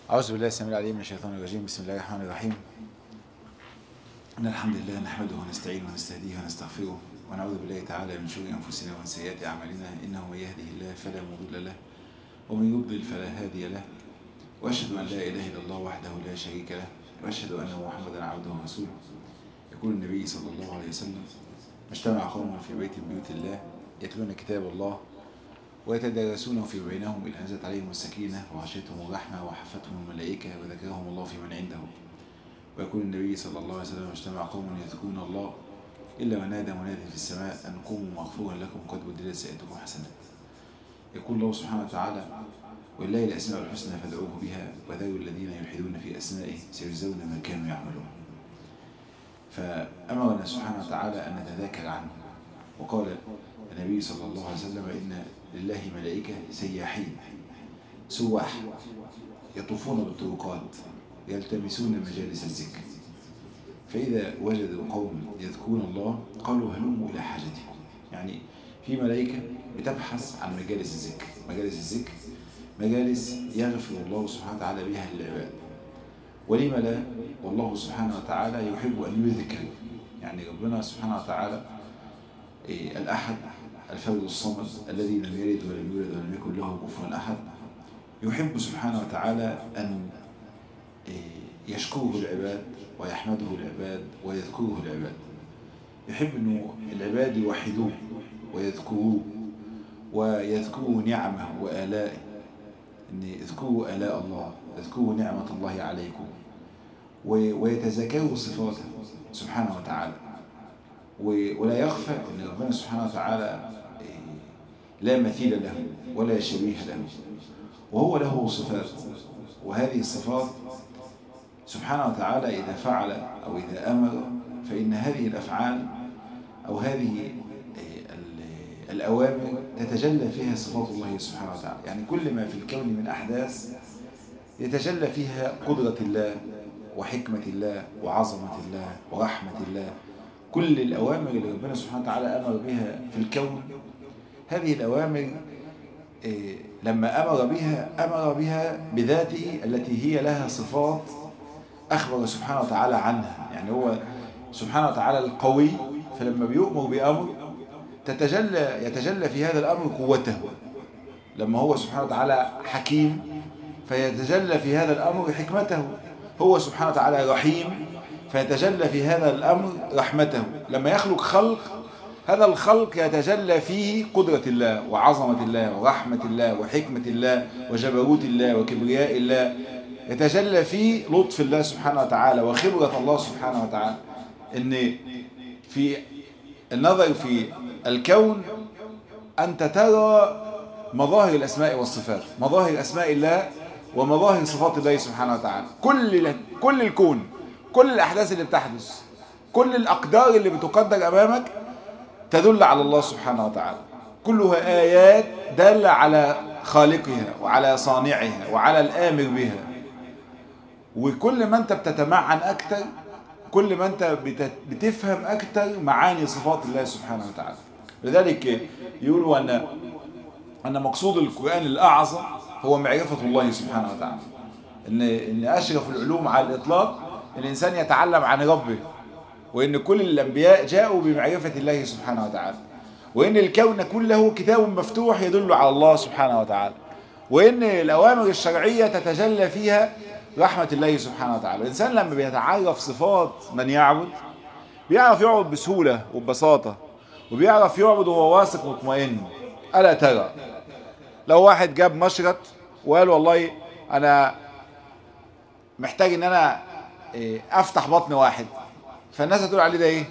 أعوذ بالله السميع العليم من الشيطان الرجيم بسم الله الرحمن الرحيم إن الحمد لله نحمده ونستعينه ونستهديه ونستغفره ونعوذ بالله تعالى من شرور أنفسنا ومن سيئات أعمالنا إنه من يهده الله فلا مضل له ومن يضلل فلا هادي له وأشهد أن لا إله إلا الله وحده لا شريك له وأشهد أن محمدا عبده ورسوله يقول النبي صلى الله عليه وسلم اجتمع قوم في بيت من بيوت الله يتلون كتاب الله ويتدارسونه في بينهم إذ نزلت عليهم السكينة وغشيتهم الرحمة وحفتهم الملائكة وذكرهم الله في من عنده ويقول النبي صلى الله عليه وسلم اجتمع قوم يذكرون الله إلا ونادى مناد في السماء أن قوموا مغفورا لكم قد بدلت سيئتكم حسنات يقول الله سبحانه وتعالى ولله الأسماء الحسنى فادعوه بها وذروا الذين يلحدون في أسمائه سيجزون ما كانوا يعملون فأمرنا سبحانه وتعالى أن نتذاكر عنه وقال النبي صلى الله عليه وسلم إن لله ملائكة سياحين سواح يطوفون بالطرقات يلتمسون مجالس الذكر فإذا وجدوا قوم يذكرون الله قالوا هلموا إلى حاجتكم يعني في ملائكة بتبحث عن مجالس الذكر مجالس الذكر مجالس يغفر الله سبحانه وتعالى بها للعباد ولم لا والله سبحانه وتعالى يحب أن يذكر يعني ربنا سبحانه وتعالى إيه الأحد الفرد الصمد الذي لم يلد ولم يولد ولم يكن له كفوا أحد يحب سبحانه وتعالى أن إيه يشكره العباد ويحمده العباد ويذكره العباد يحب أنه العباد يوحدوه ويذكروه ويذكروا نعمه وآلائه أن يذكروا آلاء الله يذكروا نعمة الله عليكم ويتذكروا صفاته سبحانه وتعالى ولا يخفى أن ربنا سبحانه وتعالى لا مثيل له ولا شبيه له وهو له صفات وهذه الصفات سبحانه وتعالى إذا فعل أو إذا أمر فإن هذه الأفعال أو هذه الأوامر تتجلى فيها صفات الله سبحانه وتعالى يعني كل ما في الكون من أحداث يتجلى فيها قدرة الله وحكمة الله وعظمة الله ورحمة الله كل الأوامر اللي ربنا سبحانه وتعالى أمر بها في الكون هذه الأوامر لما أمر بها أمر بها بذاته التي هي لها صفات أخبر سبحانه وتعالى عنها يعني هو سبحانه وتعالى القوي فلما بيؤمر بأمر تتجلى يتجلى في هذا الأمر قوته لما هو سبحانه وتعالى حكيم فيتجلى في هذا الأمر حكمته هو سبحانه وتعالى رحيم فيتجلى في هذا الأمر رحمته لما يخلق خلق هذا الخلق يتجلى فيه قدرة الله وعظمة الله ورحمة الله وحكمة الله وجبروت الله وكبرياء الله يتجلى فيه لطف الله سبحانه وتعالى وخبرة الله سبحانه وتعالى ان في النظر في الكون أنت ترى مظاهر الأسماء والصفات مظاهر أسماء الله ومظاهر صفات الله سبحانه وتعالى كل كل الكون كل الأحداث اللي بتحدث كل الأقدار اللي بتقدر أمامك تدل على الله سبحانه وتعالى كلها آيات دالة على خالقها وعلى صانعها وعلى الآمر بها وكل ما أنت بتتمعن أكتر كل ما أنت بتفهم أكتر معاني صفات الله سبحانه وتعالى لذلك يقولوا أن أن مقصود القرآن الأعظم هو معرفة الله سبحانه وتعالى إن إن أشرف العلوم على الإطلاق الإنسان يتعلم عن ربه وإن كل الأنبياء جاءوا بمعرفة الله سبحانه وتعالى وإن الكون كله كتاب مفتوح يدل على الله سبحانه وتعالى وإن الأوامر الشرعية تتجلى فيها رحمة الله سبحانه وتعالى الإنسان لما بيتعرف صفات من يعبد بيعرف يعبد بسهولة وببساطة وبيعرف يعبد وهو واثق مطمئن ألا ترى لو واحد جاب مشرط وقال والله أنا محتاج إن أنا أفتح بطن واحد فالناس هتقول عليه ده إيه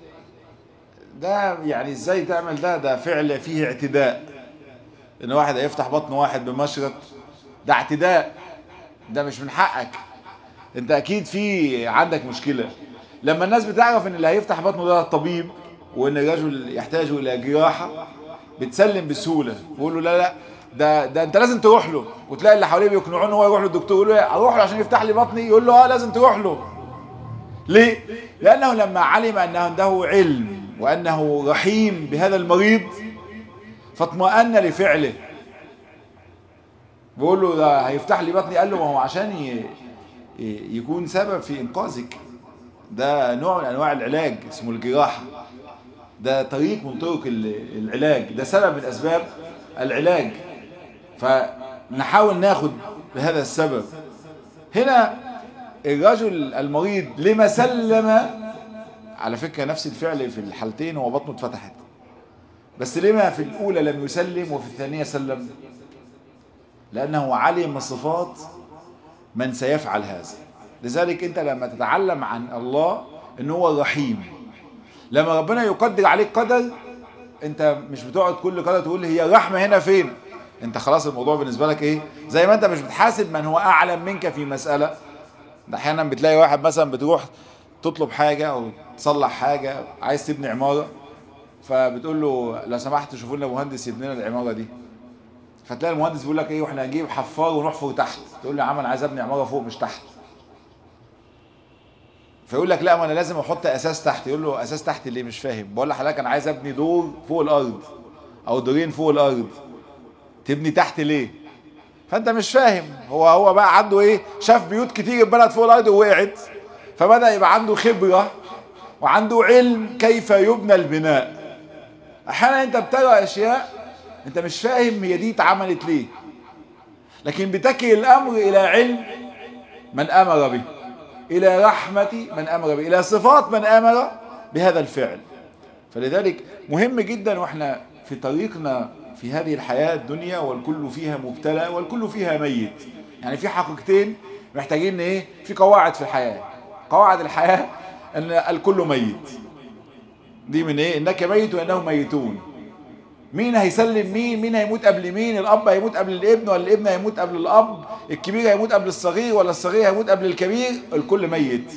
ده يعني إزاي تعمل ده ده فعل فيه اعتداء إن واحد هيفتح بطن واحد بمشرط ده اعتداء ده مش من حقك انت اكيد في عندك مشكلة لما الناس بتعرف ان اللي هيفتح بطنه ده الطبيب وان الرجل يحتاج الى جراحة بتسلم بسهولة بيقول له لا لا ده ده انت لازم تروح له وتلاقي اللي حواليه بيقنعوه ان هو يروح للدكتور يقول له اروح له عشان يفتح لي بطني يقول له اه لازم تروح له ليه لانه لما علم انه عنده علم وانه رحيم بهذا المريض فاطمأن لفعله بيقول له ده هيفتح لي بطني قال له ما هو عشان ي... يكون سبب في انقاذك ده نوع من انواع العلاج اسمه الجراحه ده طريق من طرق العلاج ده سبب من اسباب العلاج فنحاول ناخد بهذا السبب هنا الرجل المريض لما سلم على فكرة نفس الفعل في الحالتين هو بطنه اتفتحت بس لما في الأولى لم يسلم وفي الثانية سلم لأنه علم من صفات من سيفعل هذا لذلك أنت لما تتعلم عن الله أنه هو رحيم لما ربنا يقدر عليك قدر أنت مش بتقعد كل قدر تقول هي الرحمة هنا فين أنت خلاص الموضوع بالنسبة لك إيه زي ما أنت مش بتحاسب من هو أعلم منك في مسألة احيانا بتلاقي واحد مثلا بتروح تطلب حاجة او تصلح حاجة عايز تبني عمارة فبتقول له لو سمحت شوفوا لنا مهندس يبني لنا العمارة دي فتلاقي المهندس بيقول لك ايه واحنا هنجيب حفار ونحفر تحت تقول له يا عم انا عايز ابني عمارة فوق مش تحت فيقول لك لا ما انا لازم احط اساس تحت يقول له اساس تحت ليه مش فاهم بقول لحضرتك انا عايز ابني دور فوق الارض او دورين فوق الارض تبني تحت ليه فانت مش فاهم هو هو بقى عنده ايه شاف بيوت كتير اتبنت فوق الارض ووقعت فبدا يبقى عنده خبره وعنده علم كيف يبنى البناء احيانا انت بترى اشياء انت مش فاهم هي دي اتعملت ليه لكن بتكل الامر الى علم من امر به الى رحمه من امر به الى صفات من امر بهذا الفعل فلذلك مهم جدا واحنا في طريقنا في هذه الحياة الدنيا والكل فيها مبتلى والكل فيها ميت يعني في حقيقتين محتاجين ايه في قواعد في الحياة قواعد الحياة ان الكل ميت دي من ايه انك ميت وانهم ميتون مين هيسلم مين مين هيموت قبل مين الاب هيموت قبل الابن ولا الابن هيموت قبل الاب الكبير هيموت قبل الصغير ولا الصغير هيموت قبل الكبير الكل ميت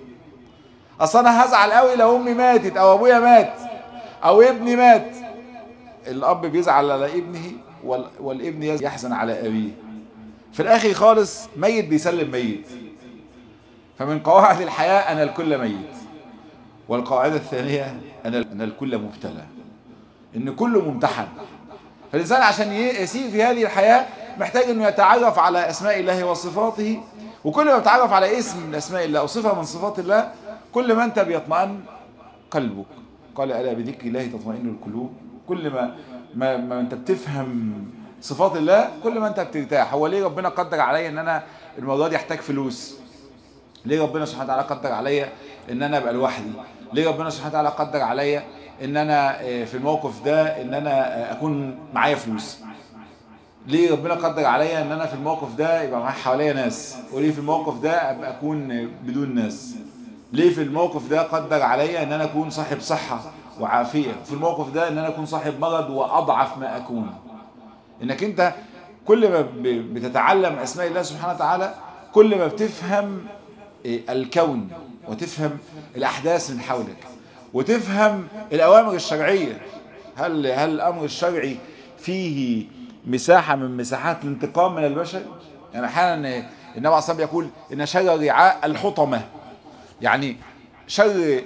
اصل انا هزعل قوي لو امي ماتت او ابويا مات او ابني مات الاب بيزعل على ابنه والابن يحزن على ابيه في الاخر خالص ميت بيسلم ميت فمن قواعد الحياة أنا الكل ميت والقاعدة الثانية أنا أنا الكل مبتلى إن كله ممتحن فالإنسان عشان يسير في هذه الحياة محتاج إنه يتعرف على أسماء الله وصفاته وكل ما بتعرف على اسم من أسماء الله أو صفة من صفات الله كل ما أنت بيطمئن قلبك قال ألا بذكر الله تطمئن القلوب كل ما ما, ما أنت بتفهم صفات الله كل ما أنت بترتاح هو ليه ربنا قدر عليا إن أنا المرة دي أحتاج فلوس ليه ربنا سبحانه وتعالى قدر عليا ان انا ابقى لوحدي ليه ربنا سبحانه وتعالى قدر عليا ان انا في الموقف ده ان انا اكون معايا فلوس ليه ربنا قدر عليا ان انا في الموقف ده يبقى معايا حواليا ناس وليه في الموقف ده ابقى اكون بدون ناس ليه في الموقف ده قدر عليا ان انا اكون صاحب صحة وعافية في الموقف ده ان انا اكون صاحب مرض واضعف ما اكون انك انت كل ما بتتعلم اسماء الله سبحانه وتعالى كل ما بتفهم الكون وتفهم الأحداث من حولك وتفهم الأوامر الشرعية هل هل الأمر الشرعي فيه مساحة من مساحات الانتقام من البشر يعني أحيانا النبي عليه الصلاة يقول إن شر رعاء الحطمة يعني شر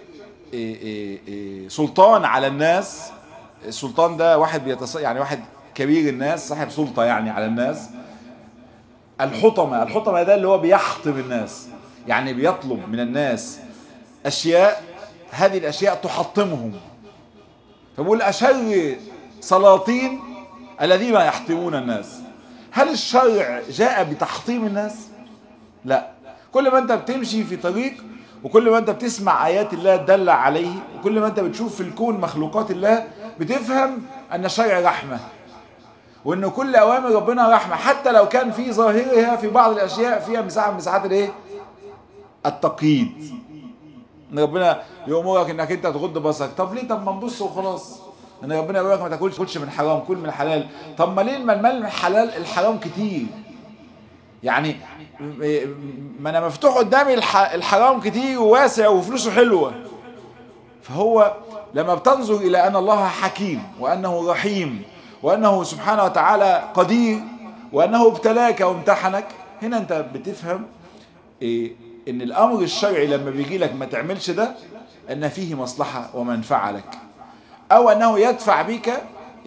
سلطان على الناس السلطان ده واحد بيتص... يعني واحد كبير الناس صاحب سلطة يعني على الناس الحطمة الحطمة ده اللي هو بيحطم الناس يعني بيطلب من الناس أشياء هذه الأشياء تحطمهم فبقول أشر سلاطين الذين يحطمون الناس هل الشرع جاء بتحطيم الناس؟ لا كل ما أنت بتمشي في طريق وكل ما أنت بتسمع آيات الله تدل عليه وكل ما أنت بتشوف في الكون مخلوقات الله بتفهم أن الشرع رحمة وأن كل أوامر ربنا رحمة حتى لو كان في ظاهرها في بعض الأشياء فيها مساحة من مساحات الإيه؟ التقييد ان ربنا يأمرك انك انت تغض بصرك طب ليه طب ما نبص وخلاص ان ربنا يقول لك ما تاكلش كلش من حرام كل من حلال طب ما ليه المال من الحلال الحرام كتير يعني ما انا مفتوح قدامي الحرام كتير وواسع وفلوسه حلوه فهو لما بتنظر الى ان الله حكيم وانه رحيم وانه سبحانه وتعالى قدير وانه ابتلاك وامتحنك هنا انت بتفهم إيه ان الامر الشرعي لما بيجي لك ما تعملش ده ان فيه مصلحة ومنفعة لك او انه يدفع بك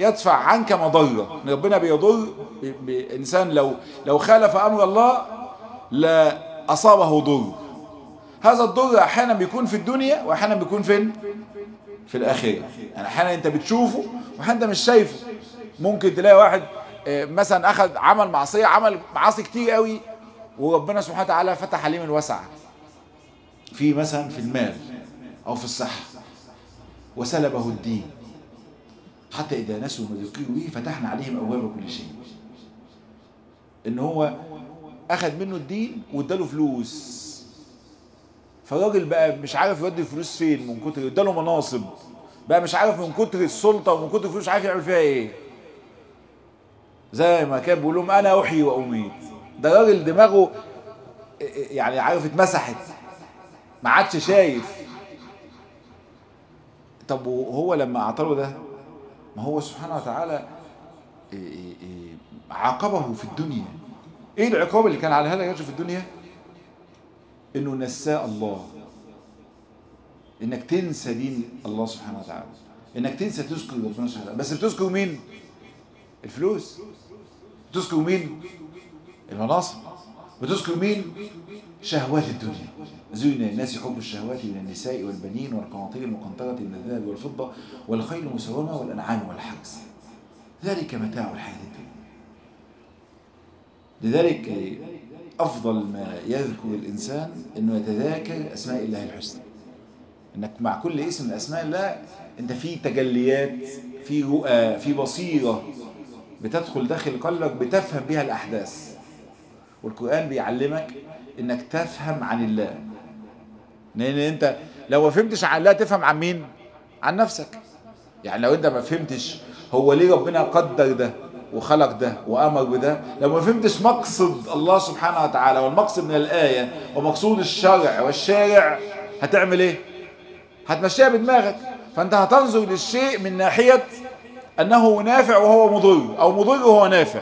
يدفع عنك مضرة إن ربنا بيضر ب- بإنسان لو لو خالف أمر الله لا أصابه ضر هذا الضر أحيانا بيكون في الدنيا وأحيانا بيكون فين في الآخرة يعني أحيانا أنت بتشوفه وأحيانا أنت مش شايفه ممكن تلاقي واحد آه، مثلا أخذ عمل معصية عمل معاصي كتير قوي وربنا سبحانه وتعالى فتح عليه من وسعه في مثلا في المال أو في الصحة وسلبه الدين حتى إذا نسوا ما ذكروا به فتحنا عليهم أبواب كل شيء إن هو أخذ منه الدين واداله فلوس فالراجل بقى مش عارف يودي الفلوس فين من كتر اداله مناصب بقى مش عارف من كتر السلطة ومن كتر الفلوس مش عارف يعمل فيها ايه زي ما كان بيقول لهم انا احيي واميت ده راجل دماغه يعني عارف اتمسحت ما عادش شايف طب وهو لما اعطاه ده ما هو سبحانه وتعالى إيه إيه إيه عاقبه في الدنيا ايه العقاب اللي كان على هذا الرجل في الدنيا انه نساء الله انك تنسى دين الله سبحانه وتعالى انك تنسى تذكر ربنا سبحانه وتعالى بس بتذكر مين الفلوس بتذكر مين المناصب بتذكر مين شهوات الدنيا زين الناس حب الشهوات من النساء والبنين والقناطير المقنطرة من الذهب والفضة والخيل المسومة والأنعام والحرث ذلك متاع الحياة الدنيا لذلك أفضل ما يذكر الإنسان أنه يتذاكر أسماء الله الحسنى أنك مع كل اسم من أسماء الله أنت في تجليات في رؤى في بصيرة بتدخل داخل قلبك بتفهم بها الأحداث والقرآن بيعلمك أنك تفهم عن الله لأن أنت لو ما فهمتش عن الله تفهم عن مين؟ عن نفسك يعني لو أنت ما فهمتش هو ليه ربنا قدر ده وخلق ده وأمر بده لو ما فهمتش مقصد الله سبحانه وتعالى والمقصد من الآية ومقصود الشرع والشارع هتعمل ايه هتمشيها بدماغك فانت هتنظر للشيء من ناحية انه نافع وهو مضر او مضر وهو نافع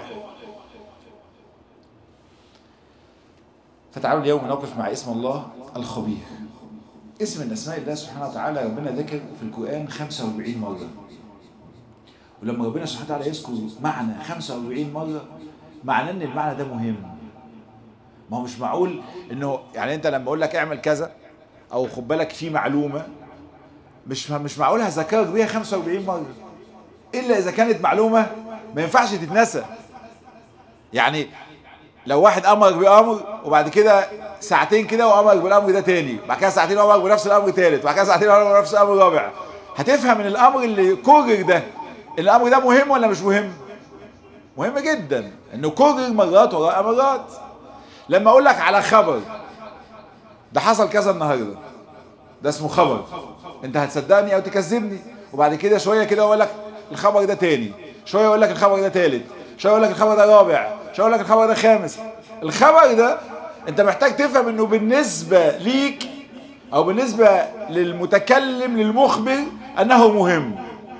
فتعالوا اليوم نقف مع اسم الله الخبير اسم من اسماء الله سبحانه وتعالى ربنا ذكر في القرآن 45 مرة ولما ربنا سبحانه وتعالى يذكر معنى 45 مرة معناه ان المعنى ده مهم ما هو مش معقول انه يعني انت لما اقول لك اعمل كذا او خد بالك في معلومة مش مش معقول هذكرك بيها 45 مرة الا اذا كانت معلومة ما ينفعش تتنسى يعني لو واحد امرك بامر وبعد كده ساعتين كده وامرك بالامر ده تاني بعد كده ساعتين امرك بنفس الامر تالت بعد كده ساعتين امرك بنفس الامر رابع هتفهم من الامر اللي كرر ده الامر ده مهم ولا مش مهم مهم جدا انه كرر مرات وراء مرات لما اقول لك على خبر ده حصل كذا النهارده ده اسمه خبر انت هتصدقني او تكذبني وبعد كده شويه كده اقول لك الخبر ده تاني شويه اقول لك الخبر ده تالت شويه اقول لك الخبر ده رابع شويه اقول لك الخبر ده خامس الخبر ده انت محتاج تفهم انه بالنسبه ليك او بالنسبه للمتكلم للمخبر انه مهم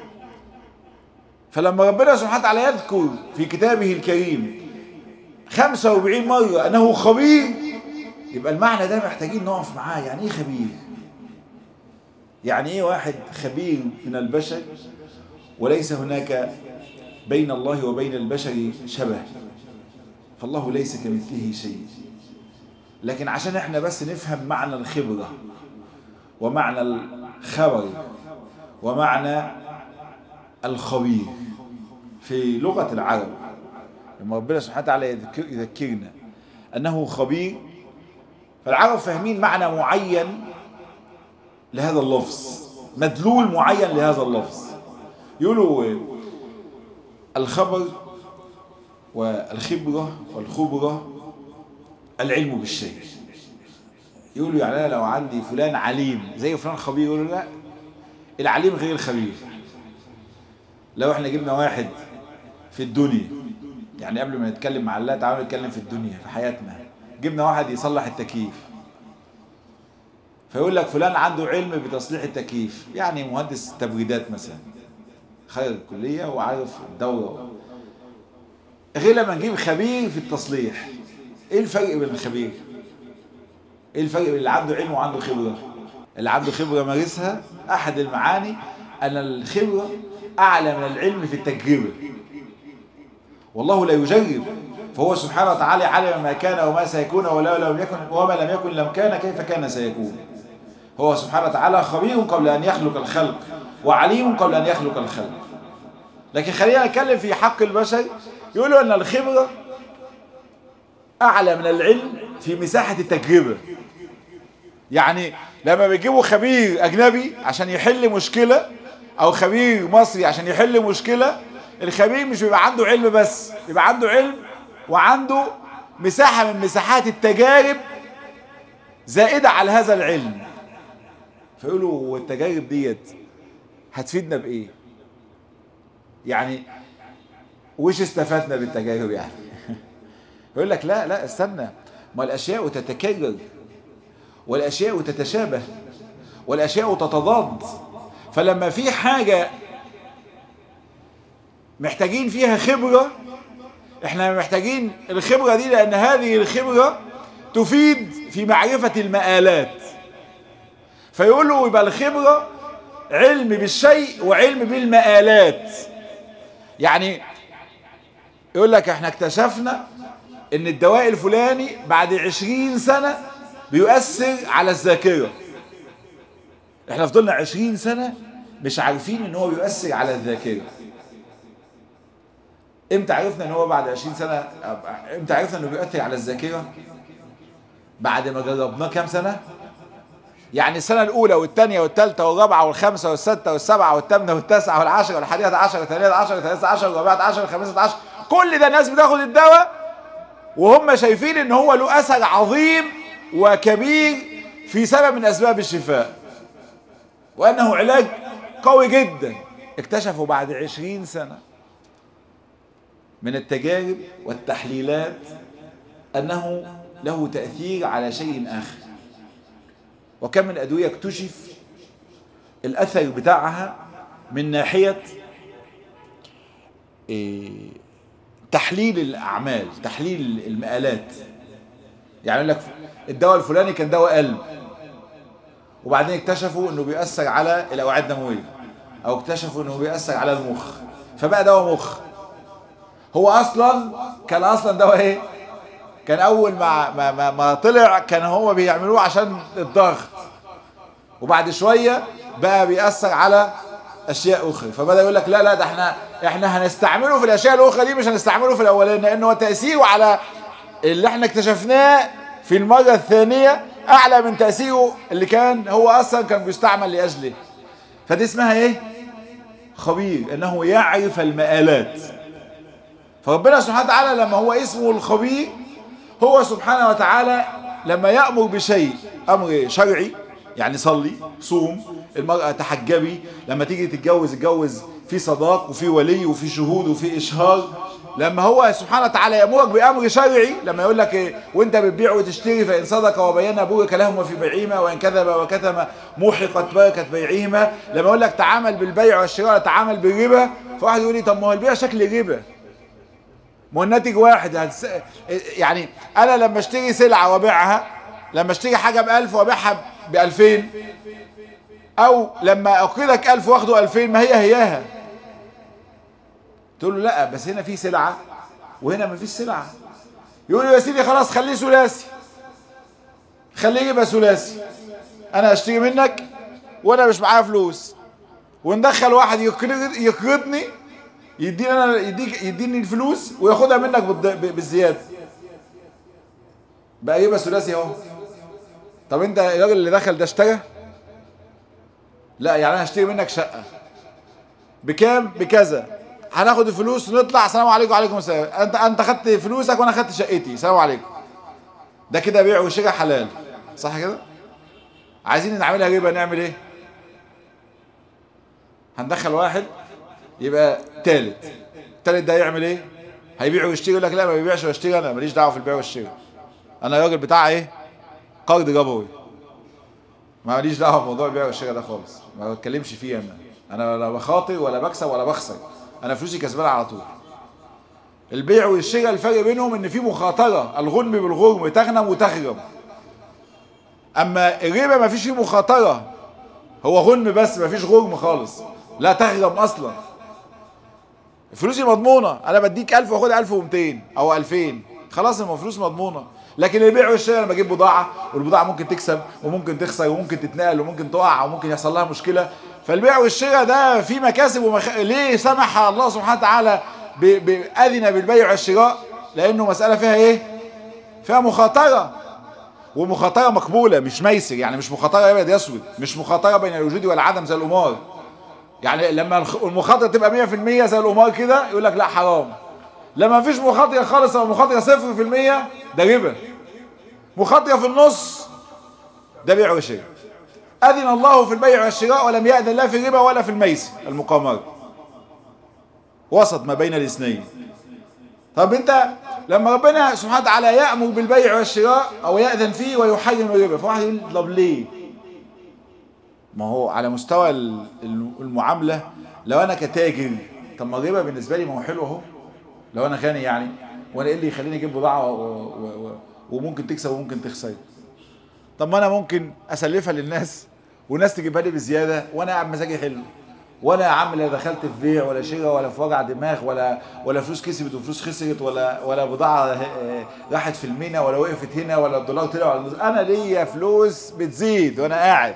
فلما ربنا سبحانه وتعالى يذكر في كتابه الكريم 45 مرة أنه خبير يبقى المعنى ده محتاجين نقف معاه يعني إيه خبير يعني إيه واحد خبير من البشر وليس هناك بين الله وبين البشر شبه فالله ليس كمثله شيء لكن عشان احنا بس نفهم معنى الخبرة ومعنى الخبر ومعنى الخبير في لغة العرب لما ربنا سبحانه وتعالى يذكر يذكرنا أنه خبير فالعرب فاهمين معنى معين لهذا اللفظ مدلول معين لهذا اللفظ يقولوا الخبر والخبرة والخبرة العلم بالشيء يقولوا يعني أنا لو عندي فلان عليم زي فلان خبير يقولوا لا العليم غير الخبير لو احنا جبنا واحد في الدنيا يعني قبل ما نتكلم مع الله تعالوا نتكلم في الدنيا في حياتنا جبنا واحد يصلح التكييف فيقول لك فلان عنده علم بتصليح التكييف يعني مهندس تبريدات مثلا خير الكلية وعارف الدورة غير لما نجيب خبير في التصليح ايه الفرق بين الخبير ايه الفرق بين اللي عنده علم وعنده خبرة اللي عنده خبرة مارسها احد المعاني ان الخبرة أعلى من العلم في التجربة والله لا يجرب فهو سبحانه وتعالى علم ما كان وما سيكون ولا لم يكن وما لم يكن لم كان كيف كان سيكون هو سبحانه وتعالى خبير قبل أن يخلق الخلق وعليم قبل أن يخلق الخلق لكن خلينا نتكلم في حق البشر يقولوا أن الخبرة أعلى من العلم في مساحة التجربة يعني لما بيجيبوا خبير أجنبي عشان يحل مشكلة أو خبير مصري عشان يحل مشكلة الخبير مش بيبقى عنده علم بس بيبقى عنده علم وعنده مساحة من مساحات التجارب زائدة على هذا العلم فيقولوا والتجارب ديت هتفيدنا بإيه يعني وش استفدنا بالتجارب يعني يقول لك لا لا استنى ما الأشياء تتكرر والأشياء تتشابه والأشياء تتضاد فلما في حاجة محتاجين فيها خبرة احنا محتاجين الخبرة دي لأن هذه الخبرة تفيد في معرفة المآلات فيقولوا يبقى الخبرة علم بالشيء وعلم بالمآلات يعني يقول لك احنا اكتشفنا ان الدواء الفلاني بعد عشرين سنة بيؤثر على الذاكرة احنا فضلنا عشرين سنة مش عارفين ان هو بيؤثر على الذاكرة امتى عرفنا ان هو بعد عشرين سنة امتى عرفنا انه بيؤثر على الذاكرة بعد ما جربناه كام سنة يعني السنة الأولى والثانية والثالثة والرابعة والخامسة والستة والسبعة والثامنة والتاسعة والعاشرة والحادية عشر والثانية عشر والثالثة عشر والرابعة عشر والخامسة عشر كل ده الناس بتاخد الدواء وهم شايفين ان هو له اثر عظيم وكبير في سبب من اسباب الشفاء وانه علاج قوي جدا اكتشفوا بعد عشرين سنة من التجارب والتحليلات انه له تأثير على شيء اخر وكم من ادوية اكتشف الاثر بتاعها من ناحية إيه تحليل الأعمال تحليل المآلات يعني يقول لك الدواء الفلاني كان دواء قلب وبعدين اكتشفوا انه بيأثر على الأوعية الدموية او اكتشفوا انه بيأثر على المخ فبقى دواء مخ هو اصلا كان اصلا دواء ايه كان اول ما ما ما, ما طلع كان هو بيعملوه عشان الضغط وبعد شوية بقى بيأثر على اشياء اخرى فبدا يقول لك لا لا ده احنا احنا هنستعمله في الاشياء الاخرى دي مش هنستعمله في الاولاني لان هو تاثيره على اللي احنا اكتشفناه في المره الثانيه اعلى من تاثيره اللي كان هو اصلا كان بيستعمل لاجله فدي اسمها ايه خبير انه يعرف المآلات فربنا سبحانه وتعالى لما هو اسمه الخبير هو سبحانه وتعالى لما يأمر بشيء امر شرعي يعني صلي صوم المرأة تحجبي لما تيجي تتجوز اتجوز في صداق وفي ولي وفي شهود وفي إشهار لما هو سبحانه وتعالى يأمرك بأمر شرعي لما يقول لك إيه وانت بتبيع وتشتري فإن صدق وبين بورك لهما في بيعهما وإن كذب وكتم محقت بركة بيعهما لما يقول لك تعامل بالبيع والشراء تعامل بالربا فواحد يقول لي طب ما هو البيع شكل ربا ما هو الناتج واحد هتس... يعني أنا لما اشتري سلعة وابيعها لما اشتري حاجة بألف وابيعها بألفين او لما اقرضك الف واخده الفين ما هي هياها تقول له لا بس هنا في سلعة وهنا ما فيش سلعة يقول له يا سيدي خلاص خليه ثلاثي خليه يبقى ثلاثي انا اشتري منك وانا مش معايا فلوس وندخل واحد يقرض يقرضني يديني انا يديك يديني الفلوس وياخدها منك بالزياده بقى يبقى ثلاثي اهو طب انت الراجل اللي دخل ده اشترى لا يعني انا هشتري منك شقة بكام بكذا هناخد الفلوس ونطلع السلام عليكم وعليكم السلام انت انت خدت فلوسك وانا خدت شقتي السلام عليكم ده كده بيع وشراء حلال صح كده عايزين نعملها ربا نعمل ايه هندخل واحد يبقى تالت التالت ده يعمل ايه هيبيع ويشتري يقول لك لا ما بيبيعش ويشتري انا ماليش دعوه في البيع والشراء انا راجل بتاع ايه قرض ربوي ما ماليش دعوه بموضوع البيع والشراء ده خالص ما بتكلمش فيه انا انا لا بخاطر ولا بكسب ولا بخسر انا فلوسي كسبانه على طول البيع والشراء الفرق بينهم ان في مخاطره الغنم بالغرم تغنم وتغرم اما الربا ما فيش فيه مخاطره هو غنم بس ما فيش غرم خالص لا تغرم اصلا فلوسي مضمونه انا بديك 1000 واخد 1200 او 2000 خلاص ما فلوس مضمونه لكن البيع والشراء انا بجيب بضاعه والبضاعه ممكن تكسب وممكن تخسر وممكن تتنقل وممكن تقع وممكن يحصل لها مشكله فالبيع والشراء ده فيه مكاسب ومخ... ليه سمح الله سبحانه وتعالى ب... ب... اذن بالبيع والشراء لانه مساله فيها ايه فيها مخاطره ومخاطره مقبوله مش ميسر يعني مش مخاطره ابيض اسود مش مخاطره بين الوجود والعدم زي القمار يعني لما المخاطره تبقى 100% زي القمار كده يقول لك لا حرام لما مفيش مخاطره خالص او مخاطره 0% ده ربا مخاطره في النص ده بيع وشراء اذن الله في البيع والشراء ولم ياذن لا في الربا ولا في الميسر المقامره وسط ما بين الاثنين طب انت لما ربنا سبحانه وتعالى يأمر بالبيع والشراء او يأذن فيه ويحرم الربا فواحد يقول طب ليه ما هو على مستوى المعاملة لو انا كتاجر طب ما الربا بالنسبة لي ما هو حلو اهو لو انا غني يعني وانا ايه اللي يخليني اجيب بضاعة و... و... و... وممكن تكسب وممكن تخسر طب ما انا ممكن اسلفها للناس والناس تجيبها لي بزيادة وانا قاعد مزاجي حلو ولا يا عم لا دخلت في بيع ولا شراء ولا في وجع دماغ ولا ولا فلوس كسبت وفلوس خسرت ولا ولا بضاعه راحت في المينا ولا وقفت هنا ولا الدولار طلع ولا انا ليا فلوس بتزيد وانا قاعد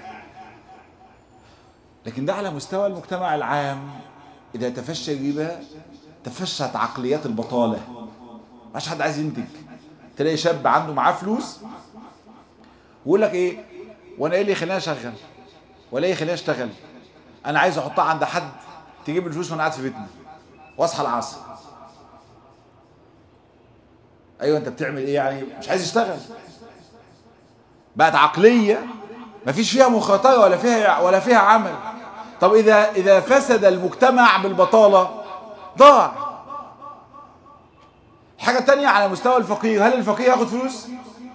لكن ده على مستوى المجتمع العام اذا تفشى الربا تفشت عقليات البطاله مش حد عايز ينتج تلاقي شاب عنده معاه فلوس ويقول لك ايه وانا ايه اللي يخليني اشغل ولا ايه يخليني اشتغل انا عايز احطها عند حد تجيب الفلوس وانا قاعد في بيتنا واصحى العصر ايوه انت بتعمل ايه يعني مش عايز يشتغل بقت عقليه مفيش فيها مخاطره ولا فيها ولا فيها عمل طب اذا اذا فسد المجتمع بالبطاله ضاع الحاجه الثانيه على مستوى الفقير هل الفقير ياخد فلوس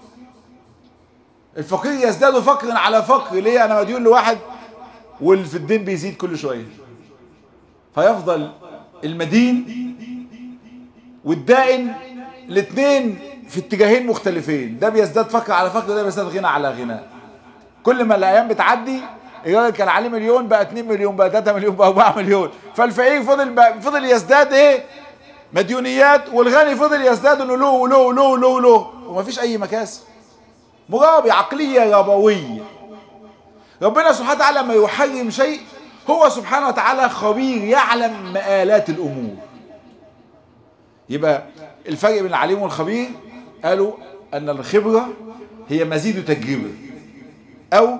الفقير يزداد فقرا على فقر ليه انا مديون لواحد واللي في الدين بيزيد كل شوية فيفضل المدين والدائن الاثنين في اتجاهين مختلفين ده بيزداد فقر على فقر وده بيزداد غنى على غنى كل ما الايام بتعدي الراجل كان عليه مليون بقى 2 مليون بقى 3 مليون بقى 4 مليون فالفقير فضل بقى فضل يزداد ايه مديونيات والغني فضل يزداد انه له له له له له ومفيش اي مكاسب مرابي عقليه ربويه ربنا سبحانه وتعالى لما يحرم شيء هو سبحانه وتعالى خبير يعلم مآلات الأمور يبقى الفرق بين العليم والخبير قالوا أن الخبرة هي مزيد تجربة أو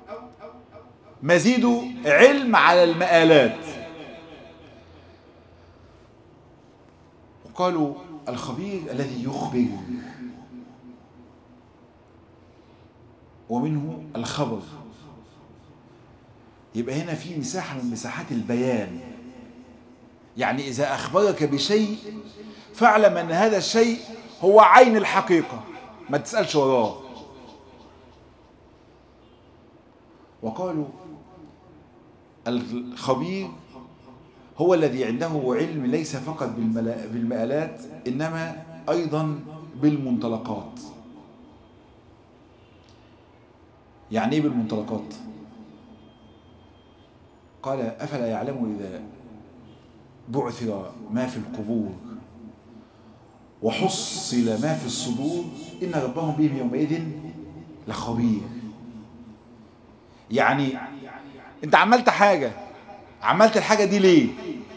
مزيد علم على المآلات وقالوا الخبير الذي يخبر ومنه الخبر يبقى هنا في مساحة من مساحات البيان يعني إذا أخبرك بشيء فاعلم أن هذا الشيء هو عين الحقيقة ما تسألش وراه وقالوا الخبير هو الذي عنده علم ليس فقط بالمآلات إنما أيضا بالمنطلقات يعني ايه بالمنطلقات قال أفلا يعلم إذا بعثر ما في القبور وحصل ما في الصدور إن ربهم بهم يومئذ لخبير يعني انت عملت حاجة عملت الحاجة دي ليه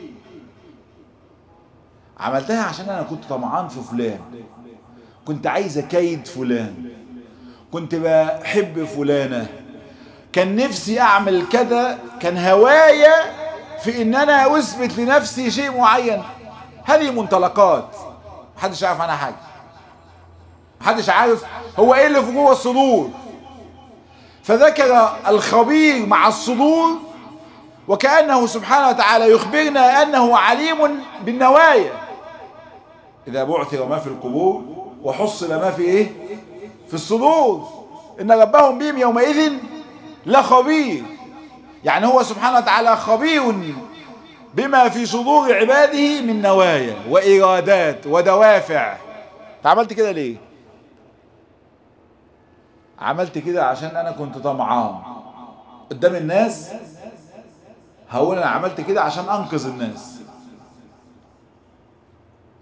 عملتها عشان انا كنت طمعان في فلان كنت عايز اكيد فلان كنت بحب فلانة كان نفسي اعمل كذا كان هوايا في ان انا اثبت لنفسي شيء معين هذه منطلقات محدش عارف عنها حاجة محدش عارف هو ايه اللي في جوه الصدور فذكر الخبير مع الصدور وكأنه سبحانه وتعالى يخبرنا أنه عليم بالنوايا إذا بعثر ما في القبور وحصل ما في إيه في الصدور إن ربهم بهم يومئذ لخبير يعني هو سبحانه وتعالى خبير بما في صدور عباده من نوايا وإرادات ودوافع عملت كده ليه عملت كده عشان انا كنت طمعان قدام الناس هقول انا عملت كده عشان انقذ الناس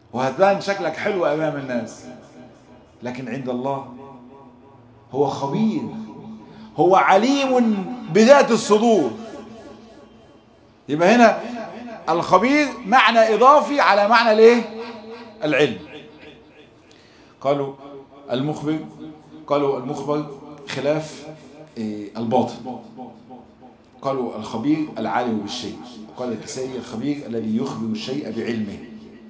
وهتبان شكلك حلو امام الناس لكن عند الله هو خبير هو عليم بذات الصدور يبقى هنا الخبير معنى اضافي على معنى الايه العلم قالوا المخبر قالوا المخبر خلاف الباطن قالوا الخبير العالم بالشيء قال الكسائي الخبير الذي يخبر الشيء بعلمه